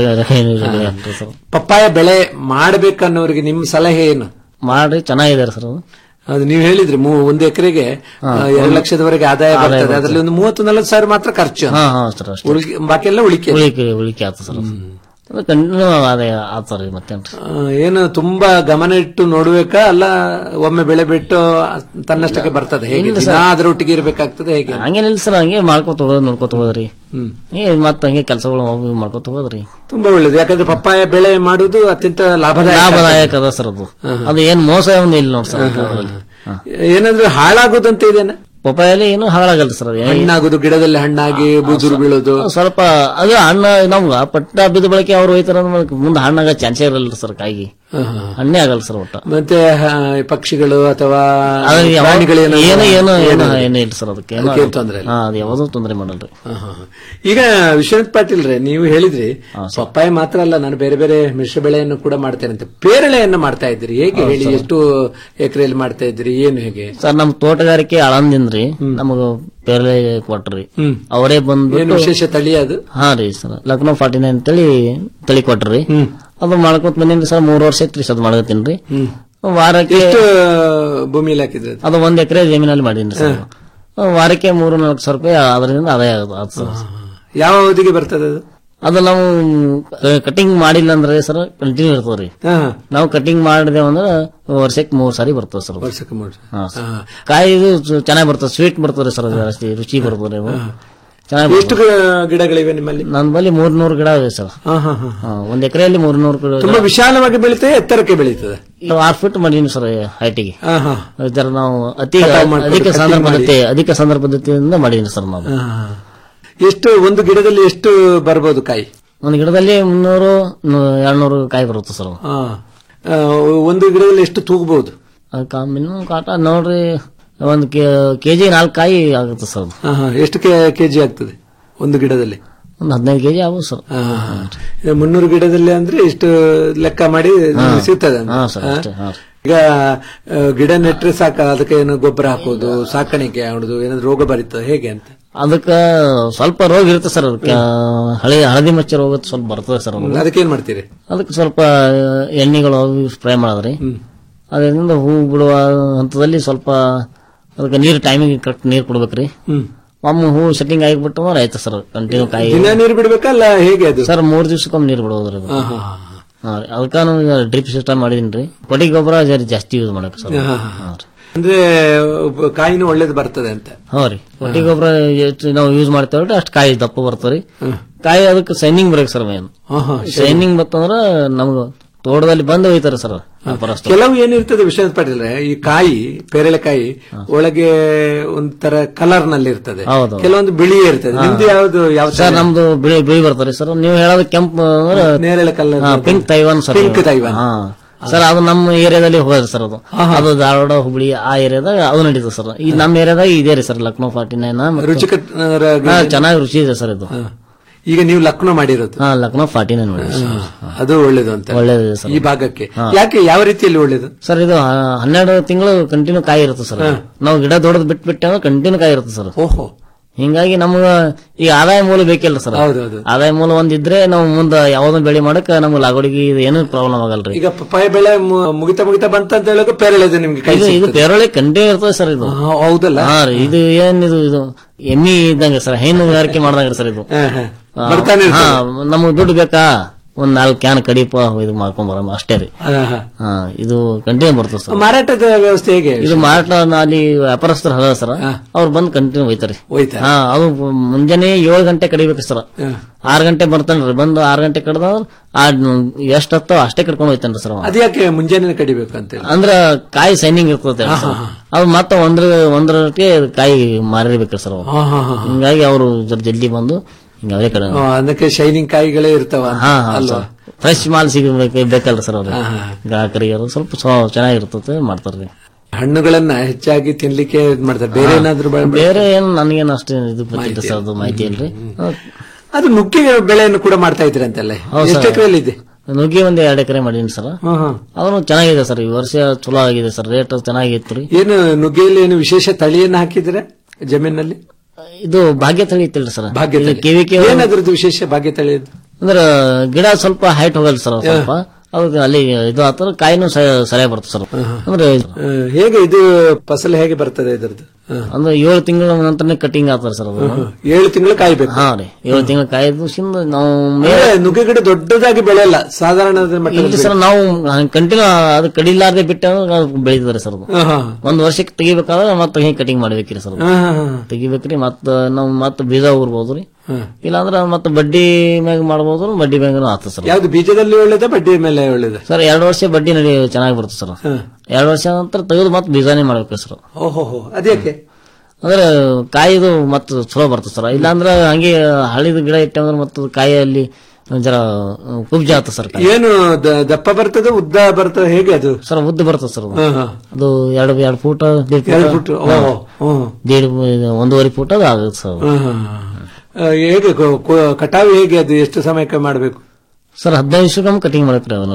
ಸರ್ ಪಪ್ಪಾಯ ಬೆಳೆ ಮಾಡ್ಬೇಕನ್ನೋರಿಗೆ ನಿಮ್ಮ ಸಲಹೆ ಏನು ಮಾಡಿ ಚೆನ್ನಾಗಿದೆ ಸರ್ ಅದು ಅದು ನೀವು ಹೇಳಿದ್ರಿ ಮೂ- ಒಂದು ಎಕರೆಗೆ ಎರಡು ಲಕ್ಷದವರೆಗೆ ಆದಾಯ ಆದಾಯ ಬರ್ತದೆ ಬರ್ತದೆ. ಅದರಲ್ಲಿ ಒಂದು ಮೂವತ್ತು ನಲವತ್ತು ಸಾವಿರ ಮಾತ್ರ ಖರ್ಚು ಹಾ ಹಾ ಸರ್ ಅಷ್ಟೇ ಉಳಿಕೆ- ಬಾಕಿ ಎಲ್ಲ ಉಳಿಕೆ ಉಳಿಕೆ ಉಳಿಕೆ ಆತ ಸರ್ ಅದು ಕಂಟಿನ್ಯೂ ಆದಾಯ ಆತ ರೀ ಮತ್ತೇನ್ರಿ ಆ, ಏನು ತುಂಬಾ ಗಮನ ಇಟ್ಟು ನೋಡ್ಬೇಕಾ ಅಲ್ಲ ಒಮ್ಮೆ ಬೆಳೆ ಬಿಟ್ಟು ತನ್ನಷ್ಟಕ್ಕೆ ಬರ್ತದೆ ಹೇಗೆ ಇಲ್ಲ ದಿನ ಸರ್. ಅದರೊಟ್ಟಿಗೆ ಇರ್ಬೇಕಾಗ್ತದೆ ಹೇಗೆ ಹಂಗೇನಿಲ್ಲ ಸರ್ ಹಂಗೆ ಮಾಡ್ಕೊತ ಹೋಗೋದು ನೋಡ್ಕೊತ ಹೋಗೋದ್ರಿ ಹ್ಮ್. ಏ ಮತ್ತ ಹಂಗೆ ಕೆಲಸಗಳು ಮಾಡ್ಕೊತ ಹೋಗೋದ್ರಿ ತುಂಬಾ ಒಳ್ಳೇದು ಯಾಕಂದ್ರೆ ಪಪ್ಪಾಯ ಬೆಳೆ ಮಾಡುವುದು ಅತ್ಯಂತ ಲಾಭದಾಯಕ ಲಾಭದಾಯಕ ಅದ ಸರ್ ಅದು ಅದು ಏನ್ ಮೋಸ ಒಂದು ಇಲ್ಲ ನೋಡಿ ಸರ್ ಅದ್ರಲ್ಲಿ. ಹಾ. ಏನಾದ್ರೂ ಹಾಳಾಗೋದಂತ ಇದೇನ ಪಪ್ಪಾಯಲ್ಲಿ ಏನು ಹಾಳಾಗಲ್ಲ ಸರ್ ಅದು ಹಣ್ಣಾಗೋದು ಗಿಡದಲ್ಲಿ ಹಣ್ಣಾಗಿ ಬುಜುರು ಬೀಳೋದು ಸ್ವಲ್ಪ ಅದು ಹಣ್ಣ ನಮ್ಗ ಪಟ್ಟ ಬಿದ್ದ ಬಳಕೆ ಅವ್ರು ಹೋಯ್ತಾರ ಮುಂದೆ ಹಣ್ಣಾಗ ಚಾನ್ಸೇ ಇರಲ್ಲ ಸರ್ ಕಾಯಿಗೆ ಹಣ್ಣೇ ಆಗಲ್ಲ ಸರ್ ಒಟ್ಟ ಮತ್ತೆ ಆ, ಪಕ್ಷಿಗಳು ಅಥವಾ ಅದು ಯಾವ- ಪ್ರಾಣಿಗಳು ಏನು ಏನಾದ್ರು- ಏನು ಏನು ಏನಾದ್ರು- ಏನು ಇಲ್ಲ ಸರ್ ಅದಕ್ಕೆ ಏನು ಅದಕ್ಕೇನ್ ತೊಂದ್ರೆ ಇಲ್ಲ. ಹಾ ಅದು ಯಾವ್ದು ತೊಂದರೆ ಮಾಡಲ್ರಿ ಹಾ, ಹಾ, ಹಾ. ಈಗ ವಿಶ್ವನಾಥ್ ಪಾಟೀಲ್ ರೇ ನೀವು ಹೇಳಿದ್ರಿ ಪಪ್ಪಾಯ ಮಾತ್ರ ಅಲ್ಲ ನಾನು ಬೇರೆ ಬೇರೆ ಮಿಶ್ರ ಬೆಳೆಯನ್ನು ಕೂಡ ಮಾಡ್ತೇನೆ ಅಂತ ಪೇರಳೆಯನ್ನು ಮಾಡ್ತಾ ಇದ್ರಿ ಹೇಗೆ ಹೇಳಿ ಎಷ್ಟು ಎಕರೆಯಲ್ಲಿ ಮಾಡ್ತಾ ಇದ್ರಿ ಏನು ಹೇಗೆ ಸರ್ ನಮ್ ತೋಟಗಾರಿಕೆ ಆಳಂದಿಂದ್ರಿ ನಮಗ ಪೇರಲೆ ಕೊಟ್ರಿ ಹ್ಮ್. ಅವರೇ ಏನು ಬಂದು ವಿಶೇಷ ತಳಿ ಅದು ಹಾ ರೀ ಸರ್ ಲಕ್ನೋ ಫಾರ್ಟಿ ನೈನ್ ಅಂತೇಳಿ ತಳಿ ಕೊಟ್ರಿ ಅದು ಮಾಡ್ಕೊತ ಬಂದಿನ್ರಿ ಸರ್ ಮೂರ್ ವರ್ಷ ಐತ್ರಿ ಸರ್ ಮಾಡ್ಕೊತೀನಿ ವಾರಕ್ಕೆ ಎಷ್ಟು ಭೂಮಿಯಲ್ಲಿ ಹಾಕಿದ್ರಿ ಅದು? ಅದು ಒಂದ್ ಎಕರೆ ಜಮೀನಲ್ಲಿ ಮಾಡೀನಿ ಸರ್ ವಾರಕ್ಕೆ ಮೂರು ನಾಲ್ಕು ಸಾವಿರ ರೂಪಾಯಿ ಅದರಿಂದ ಆದಾಯ ಆಗುತ್ತೆ ಆತ್ ಸರ್ ಯಾವ ಅವಧಿಗೆ ಬರ್ತದೆ ಅದು ಅದು ನಾವು ಕಟಿಂಗ್ ಮಾಡಿಲ್ಲ ಅಂದ್ರೆ ಸರ್ ಕಂಟಿನ್ಯೂ ಇರ್ತದ್ರಿ ಹಾ, ನಾವು ಕಟಿಂಗ್ ಮಾಡಿದೇವ್ ಅಂದ್ರೆ ವರ್ಷಕ್ಕೆ ಮೂರ್ ಸಾರಿ ಬರ್ತದೆ ಸರ್ ಅದು. ವರ್ಷಕ್ಕೆ ಮೂರು ಹಾ, ಸರ್. ಕಾಯಿ ಇದು ಚೆನ್ನಾಗಿ ಬರ್ತದೆ ಸ್ವೀಟ್ ಬರ್ತದೆ ಸರ್ ಅದು ಜಾಸ್ತಿ ರುಚಿ ಬರ್ತದೆ ಅವು. ಚೆನ್ನಾಗಿ ಎಷ್ಟು ಗ- ಗಿಡಗಳಿವೆ ನಿಮ್ಮಲ್ಲಿ ನನ್ನ ಬಳಿ ಮೂರ್ನೂರು ಗಿಡ ಇದೆ ಸರ್ ಹಾ, ಹಾ, ಹಾ. ಹಾ, ಒಂದ್ ಎಕರೆಯಲ್ಲಿ ಮೂರ್ನೂರು ಗಿಡ ತುಂಬಾ ವಿಶಾಲವಾಗಿ ಬೆಳೀತದೆ ಎತ್ತರಕ್ಕೆ ಬೆಳೀತದೆ ನಾವು ಆರು ಫೀಟ್ ಮಾಡೀನಿ ಸರ್ ಹೈಟಿಗೆ ಹಾ, ಹಾ. ಇದರ ನಾವು ಅತಿ ಕಟಾವ್ ಮಾಡ್ಕೊಂಡು ಅಧಿಕ cutting ಸಾಂದ್ರ ಮಾಡಿ. ಪದ್ಧತಿ ಅಧಿಕ ಸಾಂದ್ರ ಪದ್ಧತಿಯಿಂದ ಮಾಡೀನಿ ಸರ್ ನಾವು ಹಾ, ಹಾ. ಎಷ್ಟು ಒಂದು ಗಿಡದಲ್ಲಿ ಎಷ್ಟು ಬರ್ಬೋದು ಕಾಯಿ ಒಂದು ಗಿಡದಲ್ಲಿ ಮುನ್ನೂರು ಎರಡ್ನೂರು ಕಾಯಿ ಬರುತ್ತೆ ಸರ್ ಹಾ. ಆ, ಒಂದು ಗಿಡದಲ್ಲಿ ಎಷ್ಟು ತೂಗಬಹುದು ಮಿನಿಮಮ್ ಕಾಟ ನೋಡ್ರಿ ಒಂದು ಕೆಜಿ ನಾಲ್ಕು ಕಾಯಿ ಆಗುತ್ತೆ ಸರ್ ಅದು. ಎಷ್ಟು ಕೆಜಿ ಆಗ್ತದೆ ಒಂದು ಗಿಡದಲ್ಲಿ ಒಂದು ಹದಿನೈದು ಕೆಜಿ ಆಗ್ಬೋದು ಸರ್ ಆ, ಇದು ಮುನ್ನೂರು ಗಿಡದಲ್ಲಿ ಅಂದ್ರೆ ಇಷ್ಟು ಲೆಕ್ಕ ಮಾಡಿ ಹಾ. ಸಿಗ್ತದೆ ಅಂತ. ಹಾ, ಸರ್, ಆ? ಅಷ್ಟೇ, ಹಾ. ಈಗ ಆ, ಗಿಡ ನೆಟ್ರೆ ಸಾಕ ಅದಕ್ಕೆ ಏನು ಗೊಬ್ಬರ ಹಾಕೋದು ಸಾಕಾಣಿಕೆ ಮಾಡುದು ಏನಾದ್ರು ರೋಗ ಬರೀತದೆ ಹೇಗೆ ಅಂತ ಅದಕ್ಕ ಸ್ವಲ್ಪ ರೋಗ ಇರುತ್ತೆ ಸರ್ ಅದಕ್ಕೆ ಹಳೆ ಹಳದಿ ಮಚ್ಚ ರೋಗ ಸ್ವಲ್ಪ ಬರ್ತದೆ ಸರ್ ಅದು. ಅದಕ್ಕೆ ಏನ್ ಮಾಡ್ತೀರಿ ಅದಕ್ಕೆ ಸ್ವಲ್ಪ ಎಣ್ಣೆಗಳು ಸ್ಪ್ರೇ ಮಾಡೋದ್ರಿ ಅದರಿಂದ ಹೂ ಬಿಡುವ ಹಂತದಲ್ಲಿ ಸ್ವಲ್ಪ ಅದಕ್ಕೆ ನೀರು ಟೈಮಿಗೆ ಕರೆಕ್ಟ್ ನೀರು ಕೊಡ್ಬೇಕ್ರಿ ಹ್ಮ್. ಒಮ್ಮೆ ಹೂ ಸೆಟ್ಟಿಂಗ್ ಆಗಿಬಿಟ್ಟು ಆಯ್ತು ಸರ್ ಕಂಟಿನ್ಯೂ ಕಾಯಿ ದಿನ ನೀರು ಬಿಡ್ಬೇಕಲ್ಲ ಹೇಗೆ ಅದು ಸರ್ ಮೂರ್ ದಿವ್ಸಕ್ಕೊಮ್ಮೆ ನೀರು ಬಿಡೋದ್ರಿ ಅದು. ಹಾ, ಹಾ, ಹಾ ರೀ ಅದಕ್ಕ ಡ್ರಿಪ್ ಸಿಸ್ಟಮ್ ಮಾಡಿದೀನಿ ಕೊಟ್ಟಿಗೆ ಗೊಬ್ಬರ ಜರ ಜಾಸ್ತಿ ಯೂಸ್ ಮಾಡಕ್ ಸರ್ ಹಾ, ಹಾ, ಹಾ. ಅಂದ್ರೆ ಒಬ್ಬ ಕಾಯಿನೂ ಒಳ್ಳೇದು ಬರ್ತದೆ ಅಂತ ಹಾ ರೀ ಕೊಟ್ಟಿಗೆ ಗೊಬ್ಬರ ಎಷ್ಟು ನಾವು ಯೂಸ್ ಮಾಡ್ತೇವ್ರಿ ಅಷ್ಟು ಕಾಯಿ ದಪ್ಪ ಬರ್ತವ್ರಿ ಕಾಯಿ ಅದಕ್ಕೆ ಸೈನಿಂಗ್ ಬರಕ್ ಸರ್ ಮೇನ್ ಹಾ, ಹಾ, ಸೈನಿಂಗ್ ಬತ್ತಂದ್ರ ನಮ್ಗ ತೋಟದಲ್ಲಿ ಬಂದು ಒಯ್ತಾರೆ ಸರ್ ವ್ಯಾಪಾರಸ್ಥರು ಕೆಲವು ಏನಿರ್ತದೆ ವಿಶ್ವನಾಥ್ ಪಾಟೀಲ್ ಈ ಕಾಯಿ ಪೇರಳೆಕಾಯಿ ಒಳಗೆ ಒಂಥರ ಕಲರ್ ನಲ್ಲಿ ಇರ್ತದೆ ಹೌದು. ಕೆಲವೊಂದು ಬಿಳಿ ಇರ್ತದೆ ಹಾ. ನಿಮ್ದು ಯಾವ್ದು ಯಾವ ಸರ್ ನಮ್ದು ಬಿಳಿ ಬಿಳಿ ಬರ್ತಾರೆ ಸರ್ ನೀವು ಹೇಳೋದು ಕೆಂಪು ಅಂದ್ರೆ ನೇರಳೆ colour pink Taiwan sir pink Taiwan. ಹಾ ಸರ್ ಅದು ನಮ್ಮ ಏರಿಯಾದಲ್ಲಿ ಹೋಗೋದು ಸರ್ ಅದು ಅದು ಧಾರವಾಡ ಹುಬ್ಳಿ ಆ ಏರಿಯಾದಾಗ ಅದು ನಡೀತದೆ ಸರ್ ಈ ನಮ್ಮ ಏರಿಯಾದಾಗ ಇದೆ ರೀ ಸರ್ ಲಕ್ನೋ ಫಾರ್ಟಿ ನೈನ್ ರುಚಿಕ ಚೆನ್ನಾಗಿ ರುಚಿ ಇದೆ ಸರ್ ಇದು ಈಗ ನೀವು ಲಕ್ನೋ ಮಾಡಿರೋದು ಹಾ ಲಕ್ನೋ ಫಾರ್ಟಿ ನೈನ್ ಮಾಡಿ ಅದು ಒಳ್ಳೇದು ಅಂತ ಒಳ್ಳೇದಿದೆ ಸರ್ ಈ ಭಾಗಕ್ಕೆ ಹಾ. ಯಾಕೆ ಯಾವ ರೀತಿಯಲ್ಲಿ ಒಳ್ಳೇದು ಸರ್ ಇದು ಹ- ಹನ್ನೆರಡು ತಿಂಗಳು ಕಂಟಿನ್ಯೂ ಕಾಯಿ ಇರುತ್ತೆ ಸರ್ ಹಾ. ನಾವು ಗಿಡ ದೊಡ್ಡದು ಬಿಟ್ಟು ಬಿಟ್ಟೆ ಅಂದ್ರೆ ಕಂಟಿನ್ಯೂ ಕಾಯಿ ಇರುತ್ತೆ ಸರ್ ಓಹೋ ಹಿಂಗಾಗಿ ನಮ್ಗ ಈ ಆದಾಯ ಮೂಲ ಬೇಕಿಲ್ಲ ಸರ್ ಹೌದೌದು. ಆದಾಯ ಮೂಲ ಒಂದಿದ್ರೆ ನಾವು ಮುಂದ ಯಾವ್ದೊಂದು ಬೆಳೆ ಮಾಡಕ್ ನಮ್ಗೆ ಲಾಗೋಡಿಗೆ ಇದು ಏನೂ ಪ್ರಾಬ್ಲಮ್ ಆಗಲ್ರಿ ಈಗ ಪಪ್ಪಾಯ ಬೆಳೆ ಮು- ಮುಗಿತಾ ಮುಗಿತಾ ಬಂತ ಅಂತ ಹೇಳೋಕೆ ಪೇರಳೆ ನಿಮ್ಗೆ ಕೈ ಇದು ಇದು ಸಿಗ್ತದೆ. ಪೇರಳೆ ಕಂಟಿನ್ಯೂ ಇರ್ತದೆ ಸರ್ ಇದು ಹಾ, ಹೌದಲ್ಲ ಹಾ ರೀ ಇದು ಏನ್ ಇದು ಇದು ಎಮ್ಮಿ ಇದ್ದಂಗೆ ಸರ್ ಹೈನುಗಾರಿಕೆ ಮಾಡ್ದಂಗೆ ಸರ್ ಇದು ಹಾ, ಹಾ. ಹಾ, ಬರ್ತಾನೆ ಹಾ ಇರ್ತದೆ. ನಮಗ್ ದುಡ್ಡು ಬೇಕಾ ಒಂದ್ ನಾಲ್ಕು ಕ್ಯಾನ್ ಕಡಿಪ ಇದು ಮಾಡ್ಕೊಂಡ್ ಬರಮ್ಮ ಅಷ್ಟೇ ರೀ ಹಾ, ಹಾ. ಹಾ ಇದು ಕಂಟಿನ್ಯೂ ಬರ್ತದೆ ಸರ್ ಮಾರಾಟದ ವ್ಯವಸ್ಥೆ ಹೇಗೆ ಇದು ಮಾರಾಟ ಅಲ್ಲಿ ವ್ಯಾಪಾರಸ್ಥರು ಹದ ಸರ್ ಅವ್ರು ಬಂದು ಕಂಟಿನ್ಯೂ ಒಯ್ತಾರೆ ಒಯ್ತಾರೆ. ಹಾ ಅದು ಮುಂಜಾನೆ ಏಳು ಗಂಟೆ ಕಡಿಬೇಕು ಸರ್ ಹಾ. ಆರ್ ಗಂಟೆ ಬರ್ತಾನ್ರಿ ಬಂದು ಆರ್ ಗಂಟೆ ಕಡ್ದ ಆ ಎಷ್ಟ್ ಹತ್ತೋ ಅಷ್ಟೇ ಕರ್ಕೊಂಡು ಹೋಯ್ತಾನ್ರಿ ಸರ್ ಅವ. ಅದ್ಯಾಕೆ ಮುಂಜಾನೆ ಕಡಿಬೇಕು ಅಂತ ಹೇಳಿ ಅಂದ್ರ ಕಾಯಿ ಸೈನಿಂಗ್ ಇರ್ತದೆ ಸರ್. ಅದು ಮತ್ತೆ ಒಂದ್ರ ಒಂದರಕ್ಕೆ ಕಾಯಿ ಮಾರಿರ್ಬೇಕ್ರಿ ಸರ್ ಅವು. ಹಾ, ಹಾ, ಹಾ. ಹಿಂಗಾಗಿ ಅವರು ಜಲ್ದಿ ಬಂದು ಹಿಂಗ ಅವರೇ ಕಡೆ ಆ, ಅದಕ್ಕೆ ಶೈನಿಂಗ್ ಕಾಯಿಗಳೇ ಇರ್ತಾವ ಅಂತ, ಹಾ ಹಾ ಅಲ್ವಾ ಫ್ರೆಶ್ ಮಾಲ್ ಸಿಗಬೇಕು ಬೇಕಲ್ರಿ ಸರ್ ಅವ್ರಿಗೆ ಹಾ, ಹಾ. ಗ್ರಾಹಕರಿಗೆ ಅದು ಸ್ವಲ್ಪ ಸ್ವ- ಚೆನ್ನಾಗಿರ್ತದೆ ಮಾಡ್ತಾರ್ರಿ ಹಣ್ಣುಗಳನ್ನ ಹೆಚ್ಚಾಗಿ ತಿನ್ಲಿಕ್ಕೆ ಇದ್ ಮಾಡ್ತಾರೆ ಬೇರೆ ಏನಾದ್ರು ಬೆಳೆ- ಬೇರೆ ಏನು ನನಗೇನು ಅಷ್ಟೇ ಇದು ಗೊತ್ತಿಲ್ಲ ಸರ್ ಅದು ಮಾಹಿತಿ ಇಲ್ರಿ ಅದು ನುಗ್ಗೆ ಬೆಳೆಯನ್ನು ಕೂಡ ಮಾಡ್ತಾ ಇದ್ರಿ ಅಂತಲ್ಲ ಹೌದು ಎಷ್ಟು ಸರ್. ಎಕರೆಯಲ್ಲಿ ಇದೆ ನುಗ್ಗಿ ಒಂದ್ ಎರಡು ಎಕರೆ ಮಾಡೀನಿ ಸರ್ ಹಾ, ಹಾ. ಅದನ್ನು ಚೆನ್ನಾಗಿದೆ ಸರ್ ಈ ವರ್ಷ ಚಲೋ ಆಗಿದೆ ಸರ್ ರೇಟ್ ಚೆನ್ನಾಗಿತ್ತು ರೀ ಏನು ನುಗ್ಗೆಯಲ್ಲಿ ಏನು ವಿಶೇಷ ತಳಿಯನ್ನ ಹಾಕಿದ್ರೆ ಜಮೀನಲ್ಲಿ ಇದು ಭಾಗ್ಯ ತಳಿ ಇತ್ತಿಲ್ರಿ ಸರ್ ಭಾಗ್ಯ ಇದು ತಳಿ. ಕಿವಿಕೆ ಏನದ್ರದ್ದು ವಿಶೇಷ ಭಾಗ್ಯ ತಳಿ ಅಂದ್ರೆ ಗಿಡ ಸ್ವಲ್ಪ ಹೈಟ್ ಹೋಗಲ್ಲ ಸರ್ ಸ್ವಲ್ಪ ಅದಕ್ಕೆ ಅಲ್ಲಿ ಇದು ಆತರ ಕಾಯಿನೂ ಸ- ಸರಿಯಾಗಿ ಬರ್ತದೆ ಸರ್ ಅಂದ್ರೆ ಆ, ಹೇಗೆ ಇದು ಫಸಲು ಹೇಗೆ ಬರ್ತದೆ ಇದರದ್ದು ಅಂದ್ರೆ ಏಳು ತಿಂಗಳ ನಂತರನೇ ಕಟಿಂಗ್ ಆಗ್ತದೆ ಸರ್ ಅದು ಏಳು ತಿಂಗಳು ಕಾಯ್ಬೇಕು ಹಾ ರೀ ಏಳು ತಿಂಗಳ ಕಾಯ್ದು ಸಿಂದ ನಾವು ಮೇಲೆ ಅಂದ್ರೆ ನುಗ್ಗೆ ಗಿಡ ದೊಡ್ಡದಾಗಿ ಬೆಳೆಯಲ್ಲ ಸಾಧಾರಣ ಇಲ್ಲಿ ಮಟ್ಟದಲ್ಲಿ ಸರ್ ನಾವು ಕಂಟಿನ್ಯೂ ಅದು ಕಡಿಲಾರ್ದೆ ಬಿಟ್ಟು ಬೆಳೀತಾರೆ ಸರ್ ಅದು ಹಾ, ಹಾ. ಒಂದ್ ವರ್ಷಕ್ಕೆ ತೆಗಿಬೇಕಾದ್ರೆ ಮತ್ತೆ ಹಿಂಗೆ ಕಟಿಂಗ್ ಮಾಡ್ಬೇಕ್ರಿ ಸರ್ ಅದು. ಹಾ, ಹಾ, ಹಾ. ತೆಗಿಬೇಕ್ರಿ ಮತ್ತ ನಾವು ಮತ್ತೆ ಬೀಜ ಊರ್ಬೋದು ರೀ ಹಾ. ಇಲ್ಲಾಂದ್ರ ಮತ್ತೆ ಬಡ್ಡಿ ಮ್ಯಾಗ ಮಾಡ್ಬೋದು ಬಡ್ಡಿ ಮ್ಯಾಗ ಆಗ್ತದೆ ಸರ್ ಯಾವ್ದು ಬೀಜದಲ್ಲಿ ಒಳ್ಳೇದ ಬಡ್ಡಿ ಮೇಲೆ ಒಳ್ಳೇದ ಸರ್ ಎರಡು ವರ್ಷ ಬಡ್ಡಿ ನಡಿ ಚೆನ್ನಾಗಿ ಬರುತ್ತೆ ಸರ್ ಎರಡು ವರ್ಷ ನಂತರ ತೆಗೆದು ಮತ್ತೆ ಬೀಜಾನೇ ಮಾಡ್ಬೇಕು ಸರ್ ಓಹೋ ಹೋ ಅದ್ಯಾಕೆ ಅಂದ್ರೆ ಕಾಯಿದು ಮತ್ತೆ ಚಲೋ ಬರ್ತದೆ ಸರ್ ಇಲ್ಲಾಂದ್ರೆ ಹಂಗೆ ಹಳಿದ ಗಿಡ ಇಟ್ಟೆ ಅಂದ್ರೆ ಮತ್ತೆ ಕಾಯಲ್ಲಿ ಜರ ಕುಬ್ಜ ಆಗ್ತದೆ ಸರ್ ಕಾಯಿ. ಏನು ದ- ದಪ್ಪ ಬರ್ತದೆ ಉದ್ದ ಬರ್ತದೆ ಹೇಗೆ ಅದು ಸರ್ ಉದ್ದ ಬರ್ತದೆ ಸರ್ ಅದು. ಹಾ, ಹಾ. ಅದು ಎರಡು ಎರಡು ಫೂಟ್ ದೇಡ್ ಎರಡು ಫೂಟ್, ಓ, ಹಾ. ಓ. ದೇಡ್ ಒಂದೂವರೆ ಫೂಟ್ ಅದು ಆಗುತ್ತೆ ಸರ್ ಅದು. ಹಾ, ಹಾ, ಹಾ. ಆ, ಹೇಗೆ ಕೊ- ಕೊ- ಕಟಾವು ಹೇಗೆ ಅದು ಎಷ್ಟು ಸಮಯಕ್ಕೆ ಮಾಡಬೇಕು ಸರ್ ಹದಿನೈದು ನಿಮಿಷಕ್ಕೊಮ್ಮೆ ಕಟಿಂಗ್ ಮಾಡಕ್ರಿ ಅದನ್ನ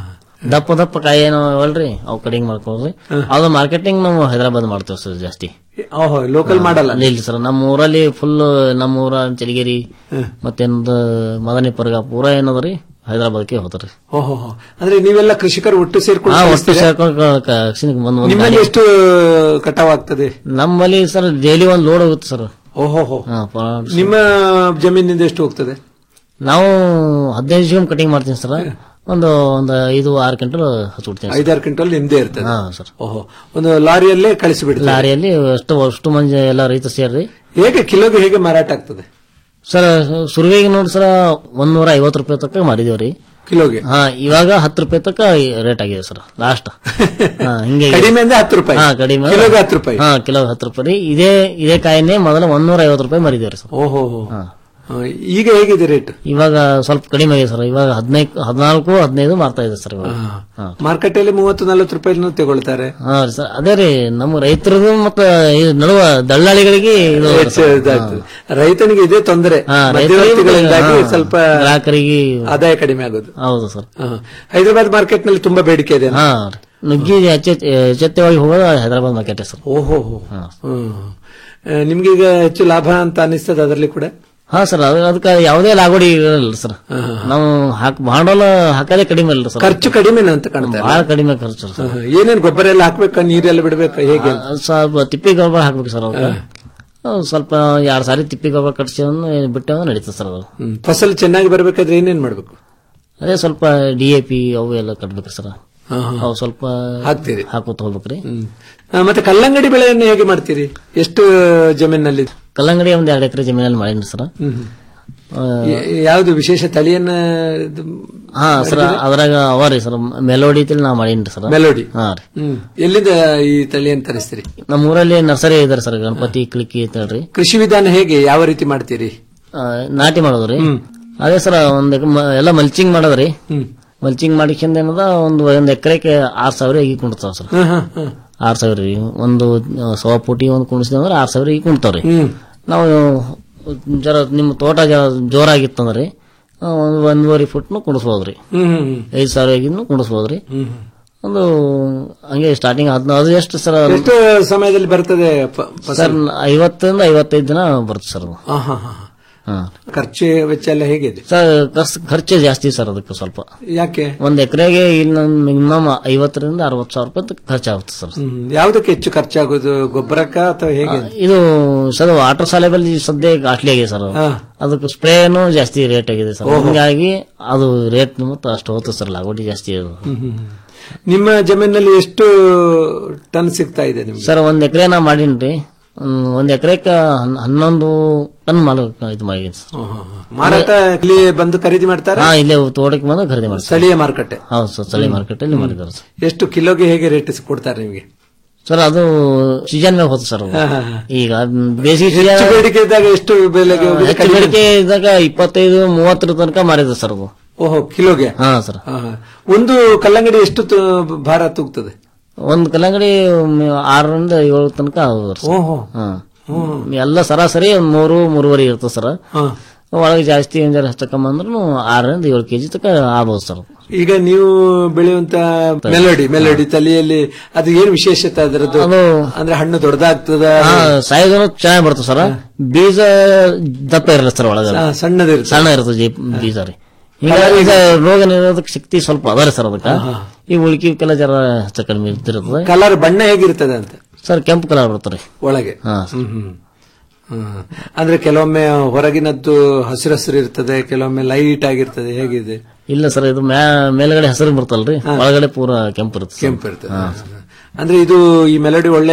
ದಪ್ಪ ದಪ್ಪ ಕಾಯಿ ಏನೋ ಅವಲ್ರಿ ಅವು ಕಟಿಂಗ್ ಮಾಡ್ಕೊಳ್ರಿ ಅದು ಮಾರ್ಕೆಟಿಂಗ್ ನಾವು ಹೈದರಾಬಾದ್ ಮಾಡ್ತೇವೆ ಸರ್ ಜಾಸ್ತಿ ಓಹೋ ಲೋಕಲ್ ಮಾಡಲ್ಲ ಅಲ್ಲಿ ಇಲ್ಲ ಸರ್ ನಮ್ಮ ಊರಲ್ಲಿ ಫುಲ್ ನಮ್ಮ ಊರ ಚಲಿಗೇರಿ ಮತ್ತೇನದ ಮದನಿ ಪರ್ಗ ಪೂರ ಏನದ ರೀ ಹೈದರಾಬಾದ್ಗೆ ಹೋಗ್ತಾರ್ರಿ ಓಹೋ ಹೋ. ಅಂದ್ರೆ ನೀವೆಲ್ಲ ಕೃಷಿಕರು ಒಟ್ಟು ಸೇರ್ಕೊಂಡು ಹಾ ಒಟ್ಟು ಕಳಿಸ್ತೀರಾ? ಸೇರ್ಕೊಂಡು ಕಕ್ಷಿಣಿಗೆ ಬಂದು ಒಂದು ನಿಮ್ಮಲ್ಲಿ ಗಾಡಿ- ಎಷ್ಟು ಕಟಾವ್ ಆಗ್ತದೆ ನಮ್ಮಲ್ಲಿ ಸರ್ ಡೈಲಿ ಒಂದು ಲೋಡ್ ಹೋಗುತ್ತೆ ಸರ್ ಓಹೋ ಹೋ. ಹಾ, ಪ- ನಿಮ್ಮ ಜಮೀನಿಂದ ಎಷ್ಟು ಹೋಗ್ತದೆ ನಾವು ಹದಿನೈದು ಜೀವನ್ ಕಟಿಂಗ್ ಮಾಡ್ತೀನಿ ಸರ್ ಒಂದು ಒಂದು ಐದು ಆರು ಕ್ವಿಂಟಲ್ ಹಚ್ಬಿಡ್ತೀನಿ ಸರ್. ಐದಾರು ಕ್ವಿಂಟಲ್ ನಿಮ್ದೇ ಇರ್ತದೆ ಹಾ ಸರ್ ಓಹೋ ಒಂದು ಲಾರಿಯಲ್ಲೇ ಕಳಿಸಿಬಿಡ್ತಾರೆ ಲಾರಿಯಲ್ಲಿ ಅಷ್ಟು ಅಷ್ಟು ಮಂದಿ ಎಲ್ಲ ರೈತ ಸೇರ್ರಿ ಹೇಗೆ ಕಿಲೋಗೆ ಹೇಗೆ ಮಾರಾಟ ಆಗ್ತದೆ ಸರ್ ಸುರುವಿಗೆ ನೋಡಿ ಸರ್ ಒಂದೂರ ಐವತ್ತು ರೂಪಾಯಿ ತನಕ ಮಾಡಿದೇವ್ರಿ ಕಿಲೋಗೆ ಹಾ ಇವಾಗ ಹತ್ತು ರೂಪಾಯಿ ತನಕ ರೇಟ್ ಆಗಿದೆ ಸರ್ ಲಾಸ್ಟ್ ಹಾ ಹಿಂಗೆ ಕಡಿಮೆ ಅಂದ್ರೆ ಹತ್ತು ರೂಪಾಯಿ ಹಾ ಕಡಿಮೆ ಕಿಲೋಗೆ ಹತ್ತು ರೂಪಾಯಿ ಹಾ ಕಿಲೋ ಹತ್ತು ರೂಪಾಯಿ ರೀ ಇದೇ ಇದೇ ಕಾಯಿನೇ ಮೊದಲ ಒಂದೂರ ಐವತ್ತು ರೂಪಾಯಿ ಮರಿದೇವ್ರಿ ಸರ್ ಓಹೋ ಹೋ. ಹಾ ಈಗ ಹೇಗಿದೆ ರೇಟ್ ಇವಾಗ ಸ್ವಲ್ಪ ಕಡಿಮೆ ಆಗಿದೆ ಸರ್ ಇವಾಗ ಹದಿನೈದು ಹದಿನಾಲ್ಕು ಹದಿನೈದು ಮಾರ್ತಾ ಇದೆ ಸರ್ ಇವಾಗ ಹಾ. ಮಾರುಕಟ್ಟೆಯಲ್ಲಿ ಮೂವತ್ತು ನಲವತ್ತು ರೂಪಾಯಿನೂ ತಗೊಳ್ತಾರೆ ಹಾ ರೀ ಸರ್ ಅದೇ ರೀ ನಮ್ಮ ರೈತರದು ಮತ್ತೆ ಇದು ನಡುವ ದಳ್ಳಾಳಿಗಳಿಗೆ ಇದು ಹೆಚ್ಚು ಇದಾಗ್ತದೆ. ರೈತನಿಗೆ ಇದೇ ತೊಂದರೆ ಹಾ, ಮಧ್ಯವರ್ತಿಗಳಿಂದಾಗಿ ರೈತರಿಗೆ, ಹಾ, ಸ್ವಲ್ಪ ಗ್ರಾಹಕರಿಗೆ ಆದಾಯ ಕಡಿಮೆ ಆಗೋದು ಹೌದು ಸರ್ ಹಾ. ಹೈದರಾಬಾದ್ ಮಾರ್ಕೆಟ್ ನಲ್ಲಿ ತುಂಬಾ ಬೇಡಿಕೆ ಇದೆ ಹಾ ರೀ. ನುಗ್ಗಿ ಎಚ್ಚೆ- ಎಚ್ಚೆತ್ತವಾಗಿ ಹೋಗೋದು ಹೈದರಾಬಾದ್ ಮಾರ್ಕೆಟ್ ಸರ್ ಓಹೋ ಹ್ಮ್. ಆ, ನಿಮ್ಗೆ ಈಗ ಹೆಚ್ಚು ಲಾಭ ಅಂತ ಅನಿಸ್ತದ ಅದರಲ್ಲಿ ಕೂಡ ಹಾ ಸರ್ ಅದು ಅದಕ್ಕೆ ಯಾವುದೇ ಲಾಗೋಡಿ ಇರಲ್ಲ ಸರ್ ನಾವು ಹಾಕ್ ಬಂಡವಾಳ ಹಾಕೋದೇ ಕಡಿಮೆ ಇಲ್ಲ ಸರ್ ಖರ್ಚು ಕಡಿಮೆನ ಅಂತ ಕಾಣ್ತಾರೆ ಬಹಳ ಕಡಿಮೆ ಖರ್ಚು ಸರ್ ಹಾ, ಏನೇನ್ ಗೊಬ್ಬರ ಎಲ್ಲ ಹಾಕ್ಬೇಕಾ ನೀರೆಲ್ಲ ಬಿಡ್ಬೇಕಾ ಹೇಗೆ ಆ, ಸ್ವಲ್ಪ ತಿಪ್ಪಿ ಗೊಬ್ಬರ ಹಾಕ್ಬೇಕು ಸರ್ ಅವ್ರು ಸ್ವಲ್ಪ ಎರಡ್ ಸಾರಿ ತಿಪ್ಪಿ ಗೊಬ್ಬರ ಕಟ್ಸಿ ಬಿಟ್ಟು ನಡೀತದೆ ಸರ್ ಅದು ಹ್ಮ್. ಫಸಲು ಚೆನ್ನಾಗಿ ಬರ್ಬೇಕಾದ್ರೆ ಏನೇನ್ ಮಾಡ್ಬೇಕು ಅದೇ ಸ್ವಲ್ಪ ಡಿ ಎ ಪಿ ಅವು ಎಲ್ಲ ಕಟ್ಬೇಕು ಸರ್ ಹಾ, ಹಾ. ಅವು ಸ್ವಲ್ಪ ಹಾಕ್ತೀರಿ ಹಾಕೋತ ಹೋಗ್ಬೇಕ್ರಿ ಆ, ಮತ್ತೆ ಕಲ್ಲಂಗಡಿ ಬೆಳೆಯನ್ನು ಹೇಗೆ ಮಾಡ್ತೀರಿ ಎಷ್ಟು ಜಮೀನಲ್ಲಿ ಕಲ್ಲಂಗಡಿ ಒಂದ್ ಎರಡು ಎಕರೆ ಜಮೀನಲ್ಲಿ ಮಾಡೀನಿ ಸರ್ ಆ, ಯಾವ್ದು ವಿಶೇಷ ತಳಿಯನ್ನ ಇದು ಹಾ ಸರ್ ಅದ್ರಾಗ ಅವ ರೀ ಸರ್ ಮೆಲೋಡಿ ತಿಳಿ ನಾ ಮಾಡೀನಿ ಸರ್ ಮೆಲೋಡಿ ಹಾ ರೀ ಹ್ಮ್ ಎಲ್ಲಿಂದ ಈ ತಳಿಯನ್ನು ತರಿಸ್ತೀರಿ ನಮ್ಮ ಊರಲ್ಲಿ ನರ್ಸರಿ ಇದಾರೆ ಸರ್ ಗಣಪತಿ ಕ್ಲಿಕ್ಕಿ ಅಂತ ಹೇಳ್ರಿ ಕೃಷಿ ವಿಧಾನ ಹೇಗೆ ಯಾವ ರೀತಿ ಮಾಡ್ತೀರಿ ಆ, ನಾಟಿ ಮಾಡೋದ್ರಿ ಅದೇ ಸರ್ ಒಂದ್ ಎಕ್- ಮ- ಎಲ್ಲ ಮಲ್ಚಿಂಗ್ ಮಾಡೋದ್ರಿ ಹ್ಮ್. ಮಲ್ಚಿಂಗ್ ಮಾಡಿಕೊಂಡ್ ಏನದ ಒಂದು ಒಂದ್ ಎಕರೆಗೆ ಆರ್ ಸಾವಿರ ಈಗ ಕುಣ್ತಾವ ಸರ್ ಹಾ, ಹಾ, ಹಾ. ಆರ್ ಸಾವಿರ ರೀ ಒಂದು ಆ, ಸವಾ ಪುಟಿ ಒಂದು ಕುಣಿಸಿದೆ ಅಂದ್ರೆ ಆರ್ ಸಾವಿರ ಈಗ ಕುಣ್ತಾವ್ರಿ ಹ್ಮ್. ನಾವು ಜರ ನಿಮ್ಮ ತೋಟ ಜ- ಜೋರಾಗಿತ್ತಂದ್ರಿ ಆ, ಒಂದ್ ಒಂದೂವರೆ ಫುಟ್ನು ಕುಣಿಸ್ಬೋದ್ರಿ ಹ್ಮ್, ಹ್ಮ್, ಹ್ಮ್. ಐದ್ ಸಾವಿರ ಆಗಿನ್ನು ಕುಣಿಸ್ಬೋದ್ರಿ ಹ್ಮ್. ಒಂದು ಹಂಗೆ ಸ್ಟಾರ್ಟಿಂಗ್ ಹದಿನ ಅದು ಎಷ್ಟು ಸರ್ ಅದು? ಎಷ್ಟು ಸಮಯದಲ್ಲಿ ಬರ್ತದೆ ಪ- ಫಸಲು? ಸರ್ ಐವತ್ತರಿಂದ ಐವತ್ತೈದು ದಿನ ಬರುತ್ತೆ ಸರ್ ಅದು ಹಾ, ಹಾ, ಹಾ. ಹಾ. ಖರ್ಚು ವೆಚ್ಚ ಎಲ್ಲ ಹೇಗಿದೆ ಸರ್ ಖರ್ಚು ಖರ್ಚು ಜಾಸ್ತಿ ಸರ್ ಅದಕ್ಕೆ ಸ್ವಲ್ಪ ಯಾಕೆ ಒಂದ್ ಎಕರೆಗೆ ಇಲ್ಲಿ ಮಿನಿಮಮ್ ಐವತ್ತರಿಂದ ಅರವತ್ತು ಸಾವಿರ ರೂಪಾಯಿ ತನಕ ಖರ್ಚಾಗುತ್ತೆ ಸರ್ ಹ್ಮ್. ಯಾವ್ದಕ್ಕೆ ಹೆಚ್ಚು ಖರ್ಚಾಗೋದು ಗೊಬ್ಬರಕ್ಕ ಅಥವಾ ಹೇಗೆ ಇದು ಸರ್ ವಾಟರ್ ಸಾಲೆಬಲ್ ಸದ್ಯ ಕಾಸ್ಟ್ಲಿ ಆಗಿದೆ ಸರ್ ಅದು. ಹಾ. ಅದಕ್ಕೆ ಸ್ಪ್ರೇನು ಜಾಸ್ತಿ ರೇಟ್ ಆಗಿದೆ ಸರ್ ಓಹೋ. ಹೀಗಾಗಿ ಅದು ರೇಟ್ ಮತ್ತೆ ಅಷ್ಟು ಹೋಗುತ್ತೆ ಸರ್ ಲಾಗೋಟಿ ಜಾಸ್ತಿ ಅದು ಹ್ಮ್, ಹ್ಮ್, ಹ್ಮ್. ನಿಮ್ಮ ಜಮೀನಲ್ಲಿ ಎಷ್ಟು ಟನ್ ಸಿಗ್ತಾ ಇದೆ ನಿಮ್ಗೆ ಸರ್ ಒಂದ್ ಎಕರೆ ನಾ ಮಾಡೀನ್ರಿ ಹ್ಮ್, ಒಂದ್ ಎಕರೆಕ ಹನ್ನೊಂದು ಟನ್ ಮಾಲ ಇದು ಮಾಡಿದೀನಿ ಸರ್ ಹ್ಮ್, ಹ್ಮ್, ಹ್ಮ್. ಮಾರಾಟ ಇಲ್ಲಿ ಬಂದು ಖರೀದಿ ಮಾಡ್ತಾರೆ ಹಾ ಇಲ್ಲೇ ತೋಟಕ್ಕೆ ಬಂದು ಖರೀದಿ ಮಾಡ್ತಾರೆ ಸ್ಥಳೀಯ ಮಾರುಕಟ್ಟೆ ಹೌದು ಸರ್ ಸ್ಥಳೀಯ ಮಾರ್ಕೆಟ್ ಅಲ್ಲಿ ಮಾಡಿದ್ದಾರೆ ಸರ್ ಎಷ್ಟು ಕಿಲೋಗೆ ಹೇಗೆ ರೇಟ್ ಕೊಡ್ತಾರೆ ನಿಮಗೆ ಸರ್ ಅದು ಸೀಸನ್ ಮೇಲೆ ಹೋಗುತ್ತೆ ಸರ್ ಅದು. ಹಾ, ಹಾ, ಹಾ. ಈಗ ಬೇಸಿಗೆ ಹೆಚ್ಚು season- ಬೇಡಿಕೆ ಇದ್ದಾಗ ಎಷ್ಟು ಬೆಲೆಗೆ ಹೋಗಿದೆ? ಹೆಚ್ಚು ಬೇಡಿಕೆ ಇದ್ದಾಗ ಇಪ್ಪತ್ತೈದು ಮೂವತ್ತರ ತನಕ ಮಾರಿದೆ ಸರ್ ಅದು ಓಹೋ ಕಿಲೋಗೆ ಹಾ ಸರ್ ಹಾ, ಹಾ. ಒಂದು ಕಲ್ಲಂಗಡಿ ಎಷ್ಟು ತು- ಭಾರ ತೂಗ್ತದೆ ಒಂದ್ ಕಲ್ಲಂಗಡಿ ಮ್- ಆರರಿಂದ ಏಳು ತನಕ ಆಗ್ಬೋದು ಸರ್. ಓಹೋ ಹಾ. ಹ್ಮ್. ಎಲ್ಲ ಸರಾಸರಿ ಒಂದ್ ಮೂರು ಮೂರುವರೆ ಇರ್ತದೆ ಸರ್ ಹಾ. ಒಳಗೆ ಜಾಸ್ತಿ ಏನಾರ ಹೆಚ್ಚಕಮ್ಮ ಅಂದ್ರೂ ಆರರಿಂದ ಏಳು ಕೆಜಿ ತನಕ ಆಗ್ಬೋದು ಸರ್ ಈಗ ನೀವು ಬೆಳೆಯುವಂತ ಮೆಲೋಡಿ ಮೆಲೋಡಿ ತಳಿಯಲ್ಲಿ ಅದು ಏನು ವಿಶೇಷತೆ ಅದರದ್ದು ಅಂದ್ರೆ ಹಣ್ಣು ದೊಡ್ಡದಾಗ್ತದ ಹಾ ಸೈಜ್ ಚೆನ್ನಾಗಿ ಬರ್ತದೆ ಸರ್ ಬೀಜ ದಪ್ಪ ಇರಲ್ಲ ಸರ್ ಒಳಗೆ ಹಾ, ಸಣ್ಣದಿರ್ತದೆ. ಸಣ್ಣ ಇರ್ತದೆ ಜೀ- ಬೀಜ ರೀ ಹೀಗಾಗಿ ಈಗ ರೋಗ ನಿರೋಧಕ ಶಕ್ತಿ ಸ್ವಲ್ಪ ಅದಾರೆ ಸರ್ ಅದಕ್ಕೆ ಈ ಉಳ್ಕಿಕ್ಕೆಲ್ಲ ಜರ ಹೆಚ್ಚು ಕಡಿಮೆ ಇರ್ತಿರ್ತದೆ ಕಲರ್ ಬಣ್ಣ ಹೇಗಿರ್ತದೆ ಅಂತ ಸರ್ ಕೆಂಪು ಕಲರ್ ಬರ್ತದೆ ಒಳಗೆ ಹಾ ಹ್ಮ್, ಹ್ಮ್. ಹ್ಮ್. ಅಂದ್ರೆ ಕೆಲವೊಮ್ಮೆ ಹೊರಗಿನದ್ದು ಹಸಿರು ಹಸಿರು ಇರ್ತದೆ ಕೆಲವೊಮ್ಮೆ ಲೈಟ್ ಆಗಿರ್ತದೆ ಹೇಗಿದೆ ಇಲ್ಲ ಸರ್ ಇದು ಮ್ಯಾ- ಮೇಲ್ಗಡೆ ಹಸಿರು ಬರ್ತಲ್ರಿ ಒಳಗಡೆ ಪೂರ ಕೆಂಪು ಇರುತ್ತೆ ಸರ್. ಕೆಂಪು ಇರ್ತದೆ ಹಾ. ಅಂದ್ರೆ ಇದು ಈ ಮೆಲೋಡಿ ಒಳ್ಳೆ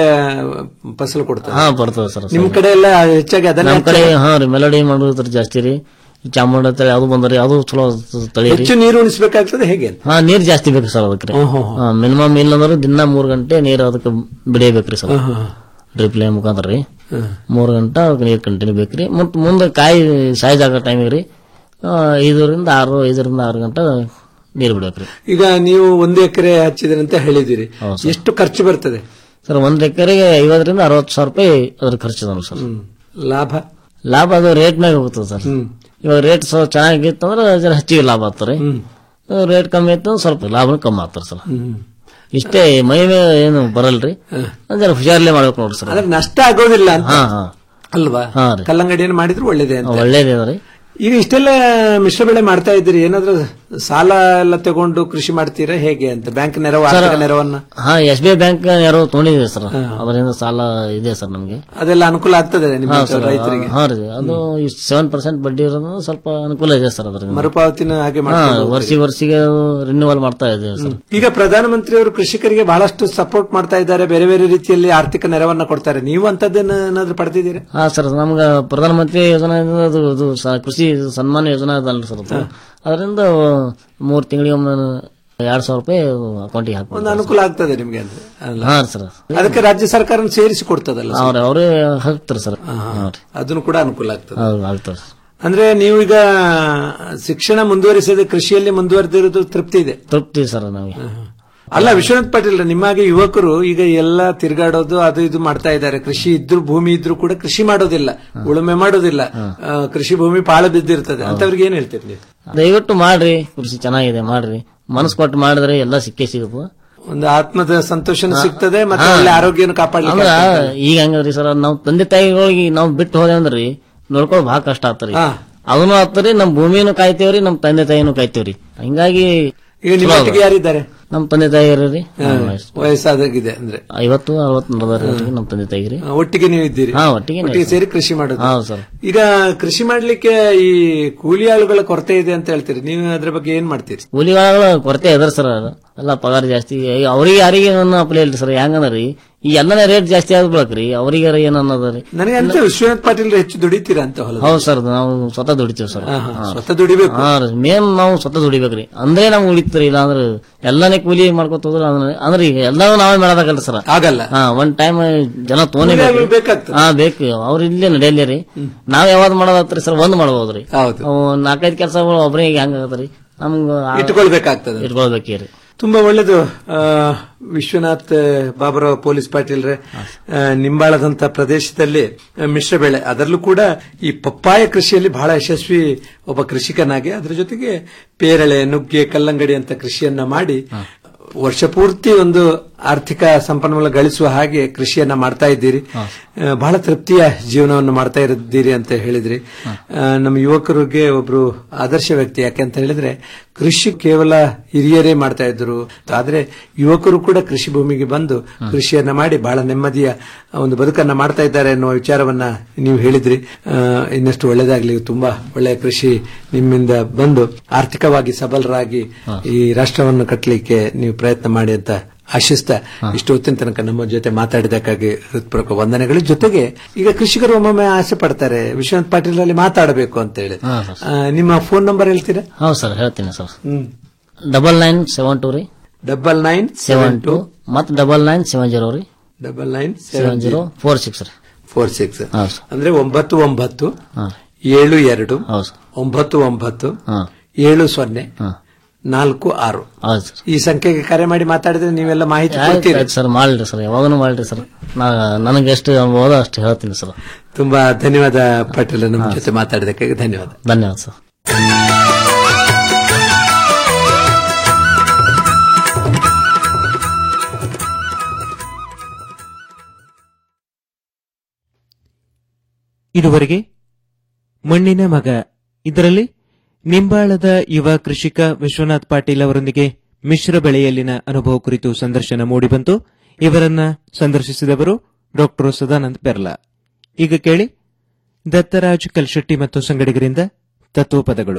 ಫಸಲು ಕೊಡ್ತದೆ ಹಾ ಬರ್ತದೆ ಸರ್ ನಿಮ್ ಕಡೆ ಎಲ್ಲ ಹೆಚ್ಚಾಗಿ ಅದನ್ನ ನಮ್ ಕಡೆ ಹಾ ರೀ ಮೆಲೋಡಿ ಮಾಡೋದ್ರ ಜಾಸ್ತಿ ರೀ ಚಾಮುಂಡ ತಳಿ ಅದು ಬಂದ್ರಿ ಅದು ಚಲೋ ತಳಿ ರೀ ಹೆಚ್ಚು ನೀರು ಉಣಿಸ್ಬೇಕಾಗ್ತದೆ ಹೇಗೆ ಹಾ ನೀರ್ ಜಾಸ್ತಿ ಬೇಕು ಸರ್ ಅದಕ್ಕೆ ಓಹೋ. ಮಿನಿಮಮ್ ಇಲ್ಲಂದ್ರೆ ದಿನ ಮೂರ್ ಗಂಟೆ ನೀರ್ ಅದಕ್ಕೆ ಬಿಡೇಬೇಕ್ರಿ ಸರ್ ಹಾ, ಹಾ. ಡ್ರಿಪ್ ಲೈನ್ ಮುಖಾಂತರ ರೀ ಹಾ. ಮೂರ್ ಗಂಟೆ ಅದಕ್ಕೆ ನೀರ್ ಕಂಟಿನ್ಯೂ ಬೇಕ್ರಿ ಮತ್ ಮುಂದೆ ಕಾಯಿ ಸೈಜ್ ಆಗೋ ಟೈಮಿಗೆ ರೀ ಆ, ಐದರಿಂದ ಆರು ಐದರಿಂದ ಆರು ಗಂಟೆ ನೀರ್ ಬಿಡ್ಬೇಕ್ರಿ ಈಗ ನೀವು ಒಂದು ಎಕರೆ ಹಚ್ಚಿದ್ರಿ ಅಂತ ಹೇಳಿದಿರಿ ಎಷ್ಟು ಖರ್ಚು ಬರ್ತದೆ ಸರ್ ಒಂದ್ ಎಕರೆಗೆ ಐವತ್ತರಿಂದ ಅರವತ್ತು ಸಾವಿರ ರೂಪಾಯಿ ಅದ್ರ ಖರ್ಚು ಅದ ಸರ್ ಲಾಭ ಲಾಭ ಅದು ರೇಟ್ ಮ್ಯಾಗ ಹೋಗ್ತದೆ ಸರ್ ಇವಾಗ ರೇಟ್ ಸ್ವಲ್ಪ ಚೆನ್ನಾಗಿತ್ತು ಅಂದ್ರೆ ಜರ ಹೆಚ್ಚಿಗೆ ಲಾಭ ಆಗ್ತಾರೆ ರೇಟ್ ಕಮ್ಮಿ ಇತ್ತು ಅಂದ್ರೆ ಸ್ವಲ್ಪ ಲಾಭ ಕಮ್ಮಿ ಆಗ್ತಾರೆ ಸರ್ ಇಷ್ಟೇ ಮೈ ಮೇಲೆ ಏನು ಬರಲ್ರಿ ಜರ ಹುಷಾರ್ಲೆ ಮಾಡ್ಬೇಕು ನೋಡ್ರಿ ಸರ್ ಆದ್ರೆ ನಷ್ಟ ಆಗೋದಿಲ್ಲ ಅಂತ ಹಾ ಹಾ ಅಲ್ವಾ ಹಾ ರೀ. ಕಲ್ಲಂಗಡಿಯನ್ನು ಮಾಡಿದ್ರು ಒಳ್ಳೇದೇ ಅಂತ ಒಳ್ಳೇದೇ ಅದ ರೀ ಈಗ ಇಷ್ಟೆಲ್ಲ ಮಿಶ್ರ ಬೆಳೆ ಮಾಡ್ತಾ ಇದ್ದೀರಿ ಏನಾದ್ರೂ ಸಾಲ ಎಲ್ಲ ತಗೊಂಡು ಕೃಷಿ ಮಾಡ್ತೀರಾ ಹೇಗೆ ಅಂತ ಬ್ಯಾಂಕ್ ನೆರವು ಸರ್, ಆರ್ಥಿಕ ನೆರವನ್ನ ಹಾ ಎಸ್ ಬಿ ಐ ಬ್ಯಾಂಕ್ ಯಾರೋ ತೊಗೊಂಡಿದೆ ಸರ್ ಅದರಿಂದ ಸಾಲ ಇದೆ ಸರ್ ನಮ್ಗೆ ಅದೆಲ್ಲ ಅನುಕೂಲ ಆಗ್ತದೆ ನಿಮ್ಮ ಹಾ ಸರ್ ರೈತರಿಗೆ ಹಾ ರೀ ಅದು ಸೆವೆನ್ ಪರ್ಸೆಂಟ್ ಬಡ್ಡಿ ಇರೋದು ಸ್ವಲ್ಪ ಅನುಕೂಲ ಇದೆ ಸರ್ ಅದರಿಂದ ಮರುಪಾವತಿನ ಹಾಗೆ ಹಾ ಮಾಡ್ಕೊಂಡು ಹೋಗ್ತೀರಿ. ವರ್ಷಿಗೆ ವರ್ಷಿಗೆ ರಿನ್ಯೂವಲ್ ಮಾಡ್ತಾ ಇದೆ ಸರ್ ಈಗ ಪ್ರಧಾನಮಂತ್ರಿಯವರು ಕೃಷಿಕರಿಗೆ ಬಹಳಷ್ಟು ಸಪೋರ್ಟ್ ಮಾಡ್ತಾ ಇದ್ದಾರೆ ಬೇರೆ ಬೇರೆ ರೀತಿಯಲ್ಲಿ ಆರ್ಥಿಕ ನೆರವನ್ನ ಕೊಡ್ತಾರೆ ನೀವು ಅಂತದ್ದೇನ ಏನಾದ್ರು ಪಡೆದಿದ್ದೀರಾ ಹಾ ಸರ್ ನಮ್ಗ ಪ್ರಧಾನಮಂತ್ರಿ ಯೋಜನೆ ಅದು ಅದು ಸ- ಕೃಷಿ ಸನ್ಮಾನ ಯೋಜನೆ ಅದಲ್ಲ ಸರ್ ಅದು ಅದರಿಂದ ಮೂರ್ ತಿಂಗಳಿಗೆ ಒಮ್ಮೆ ಎರಡ್ ಸಾವಿರ ರೂಪಾಯಿ ಅಕೌಂಟಿಗೆ ಒಂದು ಹಾಕ್ಬೋದು ಅನುಕೂಲ ಆಗ್ತದೆ ನಿಮ್ಗೆ ಅಂದ್ರೆ ಅಲ್ಲ? ಹಾ ಸರ್ ಅದಕ್ಕೆ ರಾಜ್ಯ ಸರ್ಕಾರ ಸೇರಿಸಿ ಕೊಡ್ತದಲ್ಲ ಅವ್ರ ಅವರೇ ಹಾಕ್ತಾರೆ ಸರ್ ಹಾ ರೀ ಅದನ್ನು ಕೂಡ ಅನುಕೂಲ ಆಗ್ತದೆ ಹೌದು ಆಗ್ತದೆ ಅಂದ್ರೆ ನೀವು ಈಗ ಶಿಕ್ಷಣ ಮುಂದುವರಿಸದೆ ಕೃಷಿಯಲ್ಲಿ ಮುಂದುವರೆದಿರೋದು ತೃಪ್ತಿ ಇದೆ ತೃಪ್ತಿ ಸರ್ ನಮಗೆ ಅಲ್ಲ ವಿಶ್ವನಾಥ್ ಪಾಟೀಲ್ ನಿಮ್ಮಾಗೆ ಯುವಕರು ಈಗ ಎಲ್ಲ ತಿರುಗಾಡೋದು ಅದು ಇದು ಮಾಡ್ತಾ ಇದ್ದಾರೆ ಕೃಷಿ ಇದ್ರು ಭೂಮಿ ಇದ್ರು ಕೂಡ ಕೃಷಿ ಮಾಡೋದಿಲ್ಲ ಉಳುಮೆ ಮಾಡೋದಿಲ್ಲ ಆ, ಕೃಷಿ ಭೂಮಿ ಪಾಳು ಬಿದ್ದಿರ್ತದೆ ಅಂತವ್ರಿಗೆ ಏನ್ ಹೇಳ್ತೀರಿ ನೀವು ದಯವಿಟ್ಟು ಮಾಡ್ರಿ ಕೃಷಿ ಚೆನ್ನಾಗಿದೆ ಮಾಡ್ರಿ ಮನಸ್ಸು ಕೊಟ್ಟು ಮಾಡಿದ್ರೆ ಎಲ್ಲ ಸಿಕ್ಕೇ ಸಿಗಪ್ಪ ಒಂದು ಆತ್ಮದ ಸಂತೋಷನೂ ಸಿಗ್ತದೆ ಮತ್ತೆ ಒಳ್ಳೆ ಆರೋಗ್ಯನ ಕಾಪಾಡ್ಲಿಕ್ಕೆ ಅಂದ್ರ ಆಗ್ತದೆ. ಈಗ ಹೆಂಗದ್ರಿ ಸರ್ ನಾವ್ ತಂದೆ ತಾಯಿಗಳಿಗೆ ನಾವ್ ಬಿಟ್ಟು ಹೋದೆ ಅಂದ್ರಿ ನೋಡ್ಕೊಳ್ಳೋದು ಬಹಳ ಕಷ್ಟ ಆಗ್ತರಿ ಹಾ. ಅದನ್ನು ಆಗ್ತರಿ ನಮ್ ಭೂಮಿನೂ ಕಾಯ್ತೇವ್ರಿ ನಮ್ ತಂದೆ ತಾಯಿನೂ ಕಾಯ್ತೇವ್ರಿ ಹಿಂಗಾಗಿ ಈಗ ನಿಮ್ಮ ಚಲೋ ಒಟ್ಟಿಗೆ ಅದ. ಯಾರಿದ್ದಾರೆ ನಮ್ ತಂದೆ ತಾಯಿ ರೀ ಹಾ, ವಯಸ್ಸಾದಾಗಿದೆ ಅಂದ್ರೆ ಐವತ್ತು ಅರವತ್ತು ನಡದಾರಿ ನಮ್ ತಂದೆ ತಾಯಿರಿ ಆ, ಒಟ್ಟಿಗೆ ನೀವು ಇದ್ದೀರಿ ಹಾ, ಒಟ್ಟಿಗೆ ಒಟ್ಟಿಗೆ ಸೇರಿ ಕೃಷಿ ಮಾಡೋದು ಹೌದು ಸರ್ ಈಗ ಕೃಷಿ ಮಾಡ್ಲಿಕ್ಕೆ ಈ ಕೂಲಿ ಆಳುಗಳ ಕೊರತೆ ಇದೆ ಅಂತ ಹೇಳ್ತೀರಿ ನೀವು ಅದ್ರ ಬಗ್ಗೆ ಏನ್ ಮಾಡ್ತೀರಿ ಕೂಲಿಗಳ ಕೊರತೆ ಇದಾರೆ ಸರ್ ಎಲ್ಲ ಪಗಾರ ಜಾಸ್ತಿ ಅವ್ರಿಗೆ ಯಾರಿಗೆ ನನ್ನ ಅಪ್ಲೈ ಇಲ್ರಿ ಸರ್ ಹೆಂಗಂದ್ರಿ ಈ ಎಲ್ಲನೇ ರೇಟ್ ಜಾಸ್ತಿ ಆಗ್ಬಿಡಕ್ರಿ ಅವ್ರಿಗೆ ಏನ್ ಅನ್ನೋದ್ರಿ ನನಗೆ ಅಂತ ವಿಶ್ವನಾಥ್ ಪಾಟೀಲ್ ಹೆಚ್ಚು ದುಡಿತೀರಾ ಅಂತ ಹೊಲ ಹೌದು ಸರ್ ನಾವು ಸ್ವತಃ ದುಡಿತೀವಿ ಸರ್ ಹಾ, ಹಾ, ಸ್ವತಃ ದುಡಿಬೇಕು. ಮೇನ್ ನಾವು ಸ್ವತಃ ದುಡಿಬೇಕ್ರಿ ಅಂದ್ರೆ ನಮ್ಗೆ ಉಳಿತ್ರಿ ಇಲ್ಲ ಅಂದ್ರೆ ಎಲ್ಲಾನೇ ಕೂಲಿ ಮಾಡ್ಕೊತ ಹೋದ್ರೆ ಅಂದ್ರೆ- ಅಂದ್ರೆ ಈಗ ಎಲ್ಲಾನು ನಾವೇ ಮಾಡೋದಾಗಲ್ಲ ಸರ್ ಆಗಲ್ಲ ಹಾ ಒಂದ್ ಟೈಮ್ ಜನ ಕೂಲಿ ಆಳುಗಳು ತೋನೇ ಬೇಕಾಗ್ತದೆ. ಹಾ ಬೇಕು ಅವ್ರ ಇಲ್ಲೇ ನಡೆಯಲಿ ರೀ ನಾವ್ ಯಾವ್ದು ಮಾಡೋದಾತ್ರಿ ಸರ್ ಒಂದ್ ಮಾಡ್ಬೋದ್ರಿ ಹೌದು ಅವು ನಾಲ್ಕೈದು ಕೆಲಸಗಳು ಒಬ್ಬರಿಗೆ ಹೆಂಗಾಗತ್ರಿ ನಮ್ಗ ಆ- ಇಟ್ಕೊಳ್ಬೇಕಾಗ್ತದೆ ಇಟ್ಕೊಳ್ಬೇಕ್ರಿ ತುಂಬಾ ಒಳ್ಳೇದು ಆ, ವಿಶ್ವನಾಥ್ ಬಾಬುರಾವ್ ಪೊಲೀಸ್ ಪಾಟೀಲ್ರೆ ಆ, ನಿಂಬಾಳದಂತ ಪ್ರದೇಶದಲ್ಲಿ ಆ, ಮಿಶ್ರ ಬೆಳೆ ಅದರಲ್ಲೂ ಕೂಡ ಈ ಪಪ್ಪಾಯ ಕೃಷಿಯಲ್ಲಿ ಬಹಳ ಯಶಸ್ವಿ ಒಬ್ಬ ಕೃಷಿಕನಾಗಿ ಅದರ ಜೊತೆಗೆ ಪೇರಳೆ ನುಗ್ಗೆ ಕಲ್ಲಂಗಡಿ ಅಂತ ಕೃಷಿಯನ್ನ ಮಾಡಿ ವರ್ಷ ಪೂರ್ತಿ ಒಂದು ಆರ್ಥಿಕ ಸಂಪನ್ಮೂಲ ಗಳಿಸುವ ಹಾಗೆ ಕೃಷಿಯನ್ನ ಮಾಡ್ತಾ ಇದ್ದೀರಿ ಆ, ಬಹಳ ತೃಪ್ತಿಯ ಜೀವನವನ್ನು ಮಾಡ್ತಾ ಇದ್ದೀರಿ ಅಂತ ಹೇಳಿದ್ರಿ ಆ, ನಮ್ಮ ಯುವಕರಿಗೆ ಒಬ್ರು ಆದರ್ಶ ವ್ಯಕ್ತಿ ಯಾಕೆ ಅಂತ ಹೇಳಿದ್ರೆ ಕೃಷಿ ಕೇವಲ ಹಿರಿಯರೇ ಮಾಡ್ತಾ ಇದ್ರು ಆದ್ರೆ ಯುವಕರು ಕೂಡ ಕೃಷಿ ಭೂಮಿಗೆ ಬಂದು ಕೃಷಿಯನ್ನ ಮಾಡಿ ಬಹಳ ನೆಮ್ಮದಿಯ ಒಂದು ಬದುಕನ್ನ ಮಾಡ್ತಾ ಇದ್ದಾರೆ ಅನ್ನುವ ವಿಚಾರವನ್ನ ನೀವು ಹೇಳಿದ್ರಿ ಆ, ಇನ್ನಷ್ಟು ಒಳ್ಳೇದಾಗ್ಲಿ ತುಂಬಾ ಒಳ್ಳೆಯ ಕೃಷಿ ನಿಮ್ಮಿಂದ ಬಂದು ಆರ್ಥಿಕವಾಗಿ ಸಬಲರಾಗಿ ಈ ರಾಷ್ಟ್ರವನ್ನು ಕಟ್ಟಲಿಕ್ಕೆ ನೀವು ಪ್ರಯತ್ನ ಮಾಡಿ ಅಂತ ಆಶಿಸ್ತಾ ಇಷ್ಟು ಹೊತ್ತಿನ ತನಕ ನಮ್ಮ ಜೊತೆ ಮಾತಾಡಿದಕ್ಕಾಗಿ ಹೃತ್ಪೂರ್ವಕ ವಂದನೆಗಳು ಜೊತೆಗೆ ಈಗ ಕೃಷಿಕರು ಒಮ್ಮೊಮ್ಮೆ ಆಸೆ ಪಡ್ತಾರೆ ವಿಶ್ವನಾಥ್ ಪಾಟೀಲ್ ಅಲ್ಲಿ ಮಾತಾಡಬೇಕು ಅಂತ ಹೇಳಿ ಹಾ, ಆ, ನಿಮ್ಮ ಫೋನ್ ನಂಬರ್ ಹೇಳ್ತೀರಾ ಹೌದು ಸರ್ ಹೇಳ್ತೀನಿ ಸರ್ ಹ್ಮ್ ಡಬಲ್ ನೈನ್ ಸೆವೆನ್ ಟು ರೀ ಡಬಲ್ ನೈನ್ ಸೆವೆನ್ ಟು ಮತ್ ಡಬಲ್ ನೈನ್ ಸೆವೆನ್ ಜೀರೋ ರೀ double nine seven zero four six ರೀ ಫೋರ್ ಸಿಕ್ಸ್ ಹೌದು ಸರ್ ಅಂದ್ರೆ ಒಂಬತ್ತು ಒಂಬತ್ತು ಹಾ. ಏಳು ಎರಡು ಹೌದು ಸರ್ ಒಂಬತ್ತು ಒಂಬತ್ತು ಹಾ. ಏಳು ಸೊನ್ನೆ ಹಾ. ನಾಲ್ಕು ಆರು ಹೌದು ಸರ್ ಈ ಸಂಖ್ಯೆಗೆ ಕರೆ ಮಾಡಿ ಮಾತಾಡಿದ್ರೆ ನೀವೆಲ್ಲ ಮಾಹಿತಿ ಆಯ್ತು ಕೊಡ್ತೀರಿ ಆಯ್ತು ಸರ್ ಮಾಡ್ರಿ ಸರ್ ಯಾವಾಗನು ಮಾಡ್ರಿ ಸರ್ ನಾ ನನಗೆ ಎಷ್ಟು ಹೋದ ಅಷ್ಟು ಹೇಳ್ತೀನಿ ಸರ್ ತುಂಬಾ ಧನ್ಯವಾದ ಪಾಟೀಲ್ ನಮ್ಮ ಜೊತೆ ಮಾತಾಡಿದಕ್ಕೆ ಧನ್ಯವಾದ ಧನ್ಯವಾದ ಸರ್ ಇದುವರೆಗೆ ಮಣ್ಣಿನ ಮಗ ಇದರಲ್ಲಿ ನಿಂಬಾಳದ ಯುವ ಕೃಷಿಕ ವಿಶ್ವನಾಥ್ ಪಾಟೀಲ್ ಅವರೊಂದಿಗೆ ಮಿಶ್ರ ಬೆಳೆಯಲ್ಲಿನ ಅನುಭವ ಕುರಿತು ಸಂದರ್ಶನ ಮೂಡಿಬಂತು ಇವರನ್ನ ಸಂದರ್ಶಿಸಿದವರು ಡಾಕ್ಟರ್ ಸದಾನಂದ್ ಪೆರ್ಲಾ ಈಗ ಕೇಳಿ ದತ್ತರಾಜ್ ಕಲ್ಶೆಟ್ಟಿ ಮತ್ತು ಸಂಗಡಿಗರಿಂದ ತತ್ವಪದಗಳು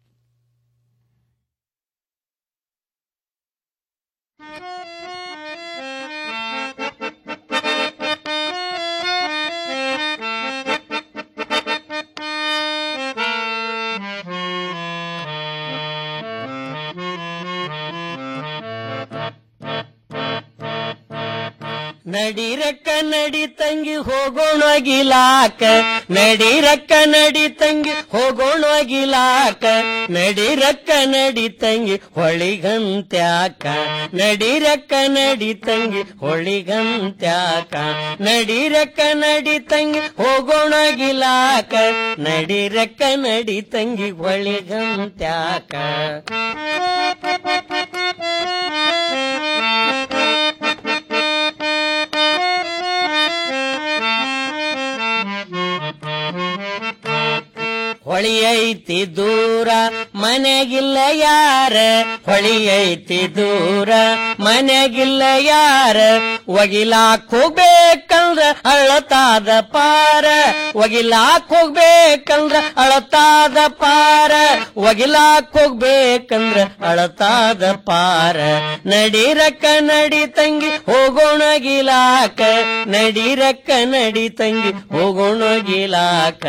ನಡಿರಕ್ಕ ನಡಿ ತಂಗಿ ಹೋಗೋಣ ಗಿಲಾಕ ನಡಿರಕ್ಕ ನಡಿ ತಂಗಿ ಹೋಗೋಣ ಗಿಲಾಕ ನಡಿರಕ್ಕ ನಡಿ ತಂಗಿ ಹೊಳಿಗಂತ್ಯಾಕ ನಡಿರಕ್ಕ ನಡಿ ತಂಗಿ ಹೊಳಿಗಂತ್ಯಾಕ ನಡಿರಕ್ಕ ನಡಿ ತಂಗಿ ಹೋಗೋಣ ಗಿಲಾಕ ನಡಿರಕ್ಕ ನಡಿ ತಂಗಿ ಹೊಳಿಗಂತ್ಯಾಕ ಹೊಳಿ ಐತಿ ದೂರ ಮನೆಗಿಲ್ಲ ಯಾರ ಹೊಳಿ ಐತಿ ದೂರ ಮನೆಗಿಲ್ಲ ಯಾರ ಒಗಿಲಾಕ್ ಹೋಗ್ಬೇಕಂದ್ರ ಅಳತಾದ ಪಾರ ಒಗಿಲಾಕ್ ಹೋಗ್ಬೇಕಂದ್ರ ಅಳತಾದ ಪಾರ ಒಗಿಲಾಕ್ ಹೋಗ್ಬೇಕಂದ್ರ ಅಳತಾದ ಪಾರ ನಡಿರಕ್ಕ ನಡಿ ತಂಗಿ ಹೋಗೋಣ ಗಿಲಾಕ ನಡಿರಕ್ಕ ನಡಿ ತಂಗಿ ಹೋಗೋಣ ಗಿಲಾಕ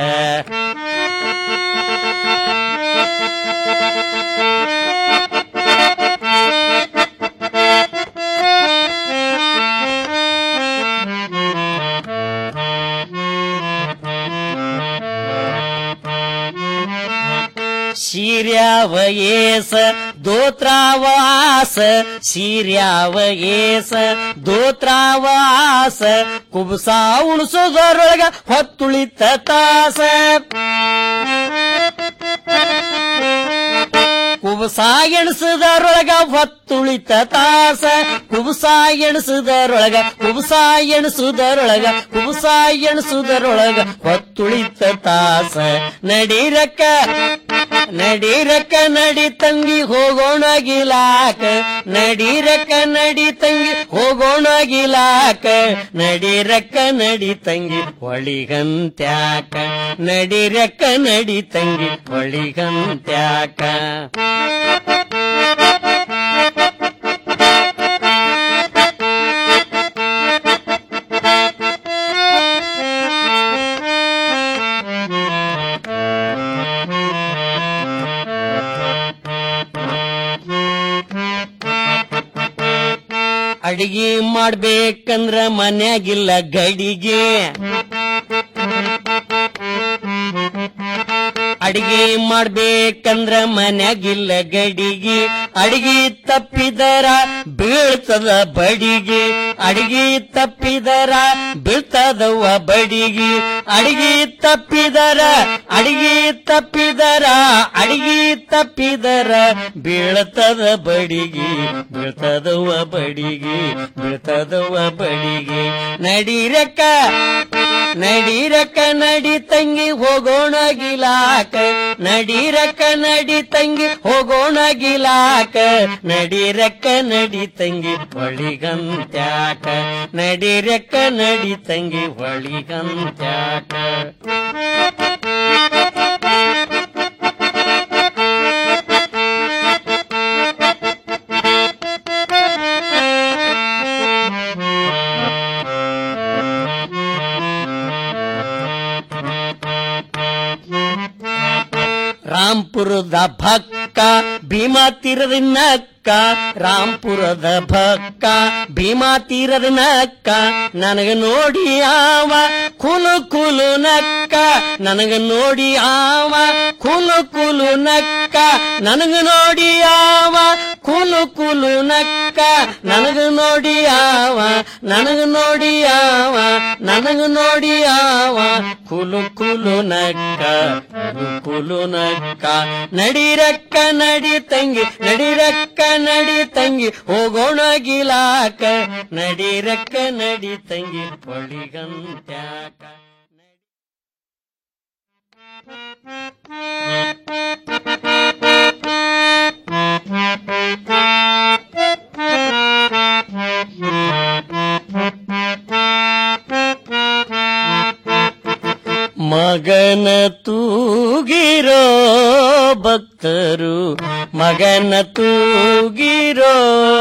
ಶಿರ್ಯಾವ ಏಸ ದೋತ್ರಾವ ಆಸ ಶಿರ್ಯಾವ ಏಸ ದೋತ್ರಾವ ಆಸ ಕುಬಸ ಉಣಸೋದರೊಳಗ ಹೊತ್ತುಳಿತ ತಾಸ ಕುಬಸ ಎಣಸದರೊಳಗ ಹೊತ್ತುಳಿತ ತಾಸ ಕುಬಸ ಎಣಸದರೊಳಗ ಕುಬಸ ಎಣಸುದರೊಳಗ ಕುಬಸ ಎಣಸುದರೊಳಗ ಹೊತ್ತುಳಿತ ತಾಸ ನಡೀರಕ್ಕ ನಡೀರಕ್ಕ ನಡಿ ತಂಗಿ ಹೋಗೋಣ ಗಿಲಾಕ ನಡೀರಕ್ಕ ನಡಿ ತಂಗಿ ಹೋಗೋಣ ಗಿಲಾಕ ನಡೀರಕ್ಕ ನಡಿ ತಂಗಿ ಹೊಳಿಗಂತ್ಯಾಕ ನಡೀರಕ್ಕ ನಡಿ ತಂಗಿ ಹೊಳಿಗಂತ್ಯಾಕ ಅಡಿಗೆ ಮಾಡ್ಬೇಕಂದ್ರ ಮನ್ಯಾಗಿಲ್ಲ ಗಡಿಗೆ ಅಡಿಗೆ ಮಾಡ್ಬೇಕಂದ್ರ ಮನ್ಯಾಗಿಲ್ಲ ಗಡಿಗೆ ಅಡಿಗೆ ತಪ್ಪಿದರ ಬೀಳ್ತದ ಬಡಿಗೆ ಅಡಿಗೆ ತಪ್ಪಿದರ ಬೀಳ್ತದವ್ವ ಬಡಿಗೆ ಅಡಿಗೆ ತಪ್ಪಿದರ ಅಡಿಗೆ ತಪ್ಪಿದರ ಅಡಿಗೆ ತಪ್ಪಿದರ ಬೀಳ್ತದ ಬಡಿಗೆ ಬೀಳ್ತದವ್ವ ಬಡಿಗೆ ಬೀಳ್ತದವ್ವ ಬಡಿಗೆ ನಡೀರಕ್ಕ ನಡೀರಕ್ಕ ನಡಿ ತಂಗಿ ಹೋಗೋಣ ಗಿಲಾಕ ನಡೀರಕ್ಕ ನಡಿ ತಂಗಿ ಹೋಗೋಣ ಗಿಲಾಕ ನಡೀರಕ್ಕ ನಡಿ ತಂಗಿ ಹೊಳಿಗಂತ್ಯಾಕ ನಡೀರಕ್ಕ ನಡಿ ತಂಗಿ ಹೊಳಿಗಂತ್ಯಾಕ ರಾಂಪುರದ ಭಕ್ಕ ಭೀಮಾ ತೀರದ ನಕ್ಕ ರಾಂಪುರದ ಭಕ್ಕ ಭೀಮಾ ತೀರದ ನಕ್ಕ ನನಗ ನೋಡಿ ಆವ ಕುಲು ಕುಲು ನಕ್ಕ ನನಗ ನೋಡಿ ಆವ ಕುಲು ಕುಲು ನಕ್ಕ ನನಗ ನೋಡಿ ಆವ ಕುಲು ಕುಲು ನಕ್ಕ ನನಗ ನೋಡಿ ಆವ ನನಗ ನೋಡಿ ಆವ ನನಗ ನೋಡಿ ಆವ ಕುಲು ಕುಲು ನಕ್ಕ ಕುಲು ಕುಲು ನಕ್ಕ ನಡಿರಕ್ಕ ನಡಿ ತಂಗಿ ನಡಿರಕ್ಕ ನಡಿ ತಂಗಿ ಹೋಗೋಣ ಗಿಲಾಕ ನಡಿರಕ್ಕ ನಡಿ ತಂಗಿ ಹೊಳಿಗಂತ್ಯಾಕ ಮಗನ ತೂಗಿರೋ ಭಕ್ತರು ಮಗನ ತೂಗಿರೋ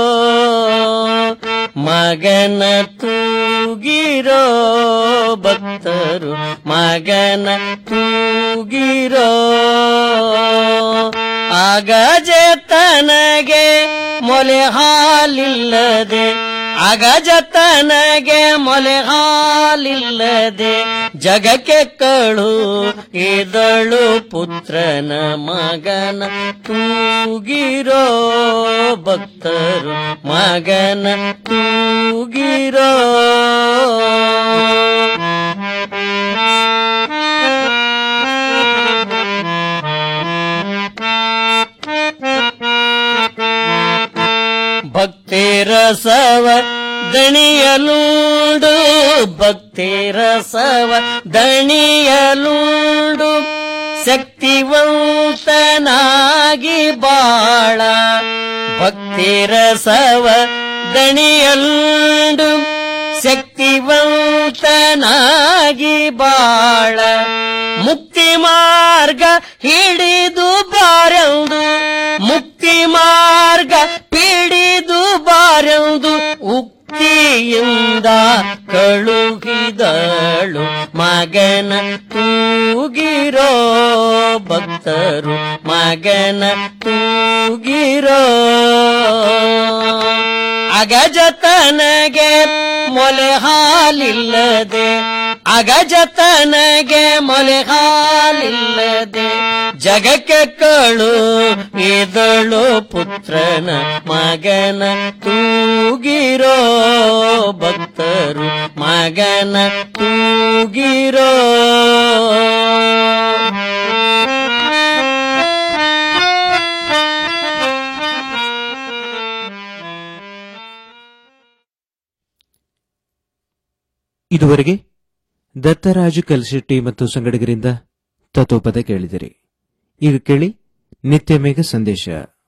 ಮಗನ ತೂಗಿರೋ ಭಕ್ತರು ಮಗನ ತೂಗಿರೋ ಆಗಜೆ ತನಗೆ ಮೊಲೆ ಹಾಲಿಲ್ಲದೆ ಅಗಜತನಗೆ ಮೊಲೆ ಹಾಲಿಲ್ಲದೆ ಜಗಕ್ಕೆ ಕಳು ಇದಳು ಪುತ್ರನ ಮಗನ ತೂಗಿರೋ ಭಕ್ತರು ಮಗನ ತೂಗಿರೋ ಭಕ್ತಿರಸವ ದಣಿಯಲುಂಡು ಭಕ್ತಿರಸವ ದಣಿಯಲುಂಡು ಶಕ್ತಿವಂತನಾಗಿ ಬಾಳ ಭಕ್ತಿರಸವ ದಣಿಯಲ್ಡು ಶಕ್ತಿವಂತನಾಗಿ ಬಾಳ ಮುಕ್ತಿ ಮಾರ್ಗ ಹಿಡಿದು ಬಾರೆಂದು ಮುಕ್ತಿ ಮಾರ್ಗ ಪಿಡಿದು ಬಾರೆಂದು ಉಕ್ತಿಯಿಂದ ಕಳುಹಿದಳು ಮಗನ ತೂಗಿರೋ ಭಕ್ತರು ಮಗನ ತೂಗಿರೋ ಅಗಜತನಗೆ ಮೊಲೆ ಹಾಲಿಲ್ಲದೆ ಅಗಜತನಗೆ ಮೊಲೆ ಹಾಲಿಲ್ಲದೆ ಜಗಕ್ಕೆ ಕಳು ಇದಳು ಪುತ್ರನ ಮಗನ ತೂಗಿರೋ ಭಕ್ತರು ಮಗನ ತೂಗಿರೋ ಇದುವರೆಗೆ ದತ್ತರಾಜು ಕಲ್ಶೆಟ್ಟಿ ಮತ್ತು ಸಂಗಡಿಗರಿಂದ ತತ್ವಪದ ಕೇಳಿದಿರಿ ಈಗ ಕೇಳಿ ನಿತ್ಯ ಮೇಘ ಸಂದೇಶ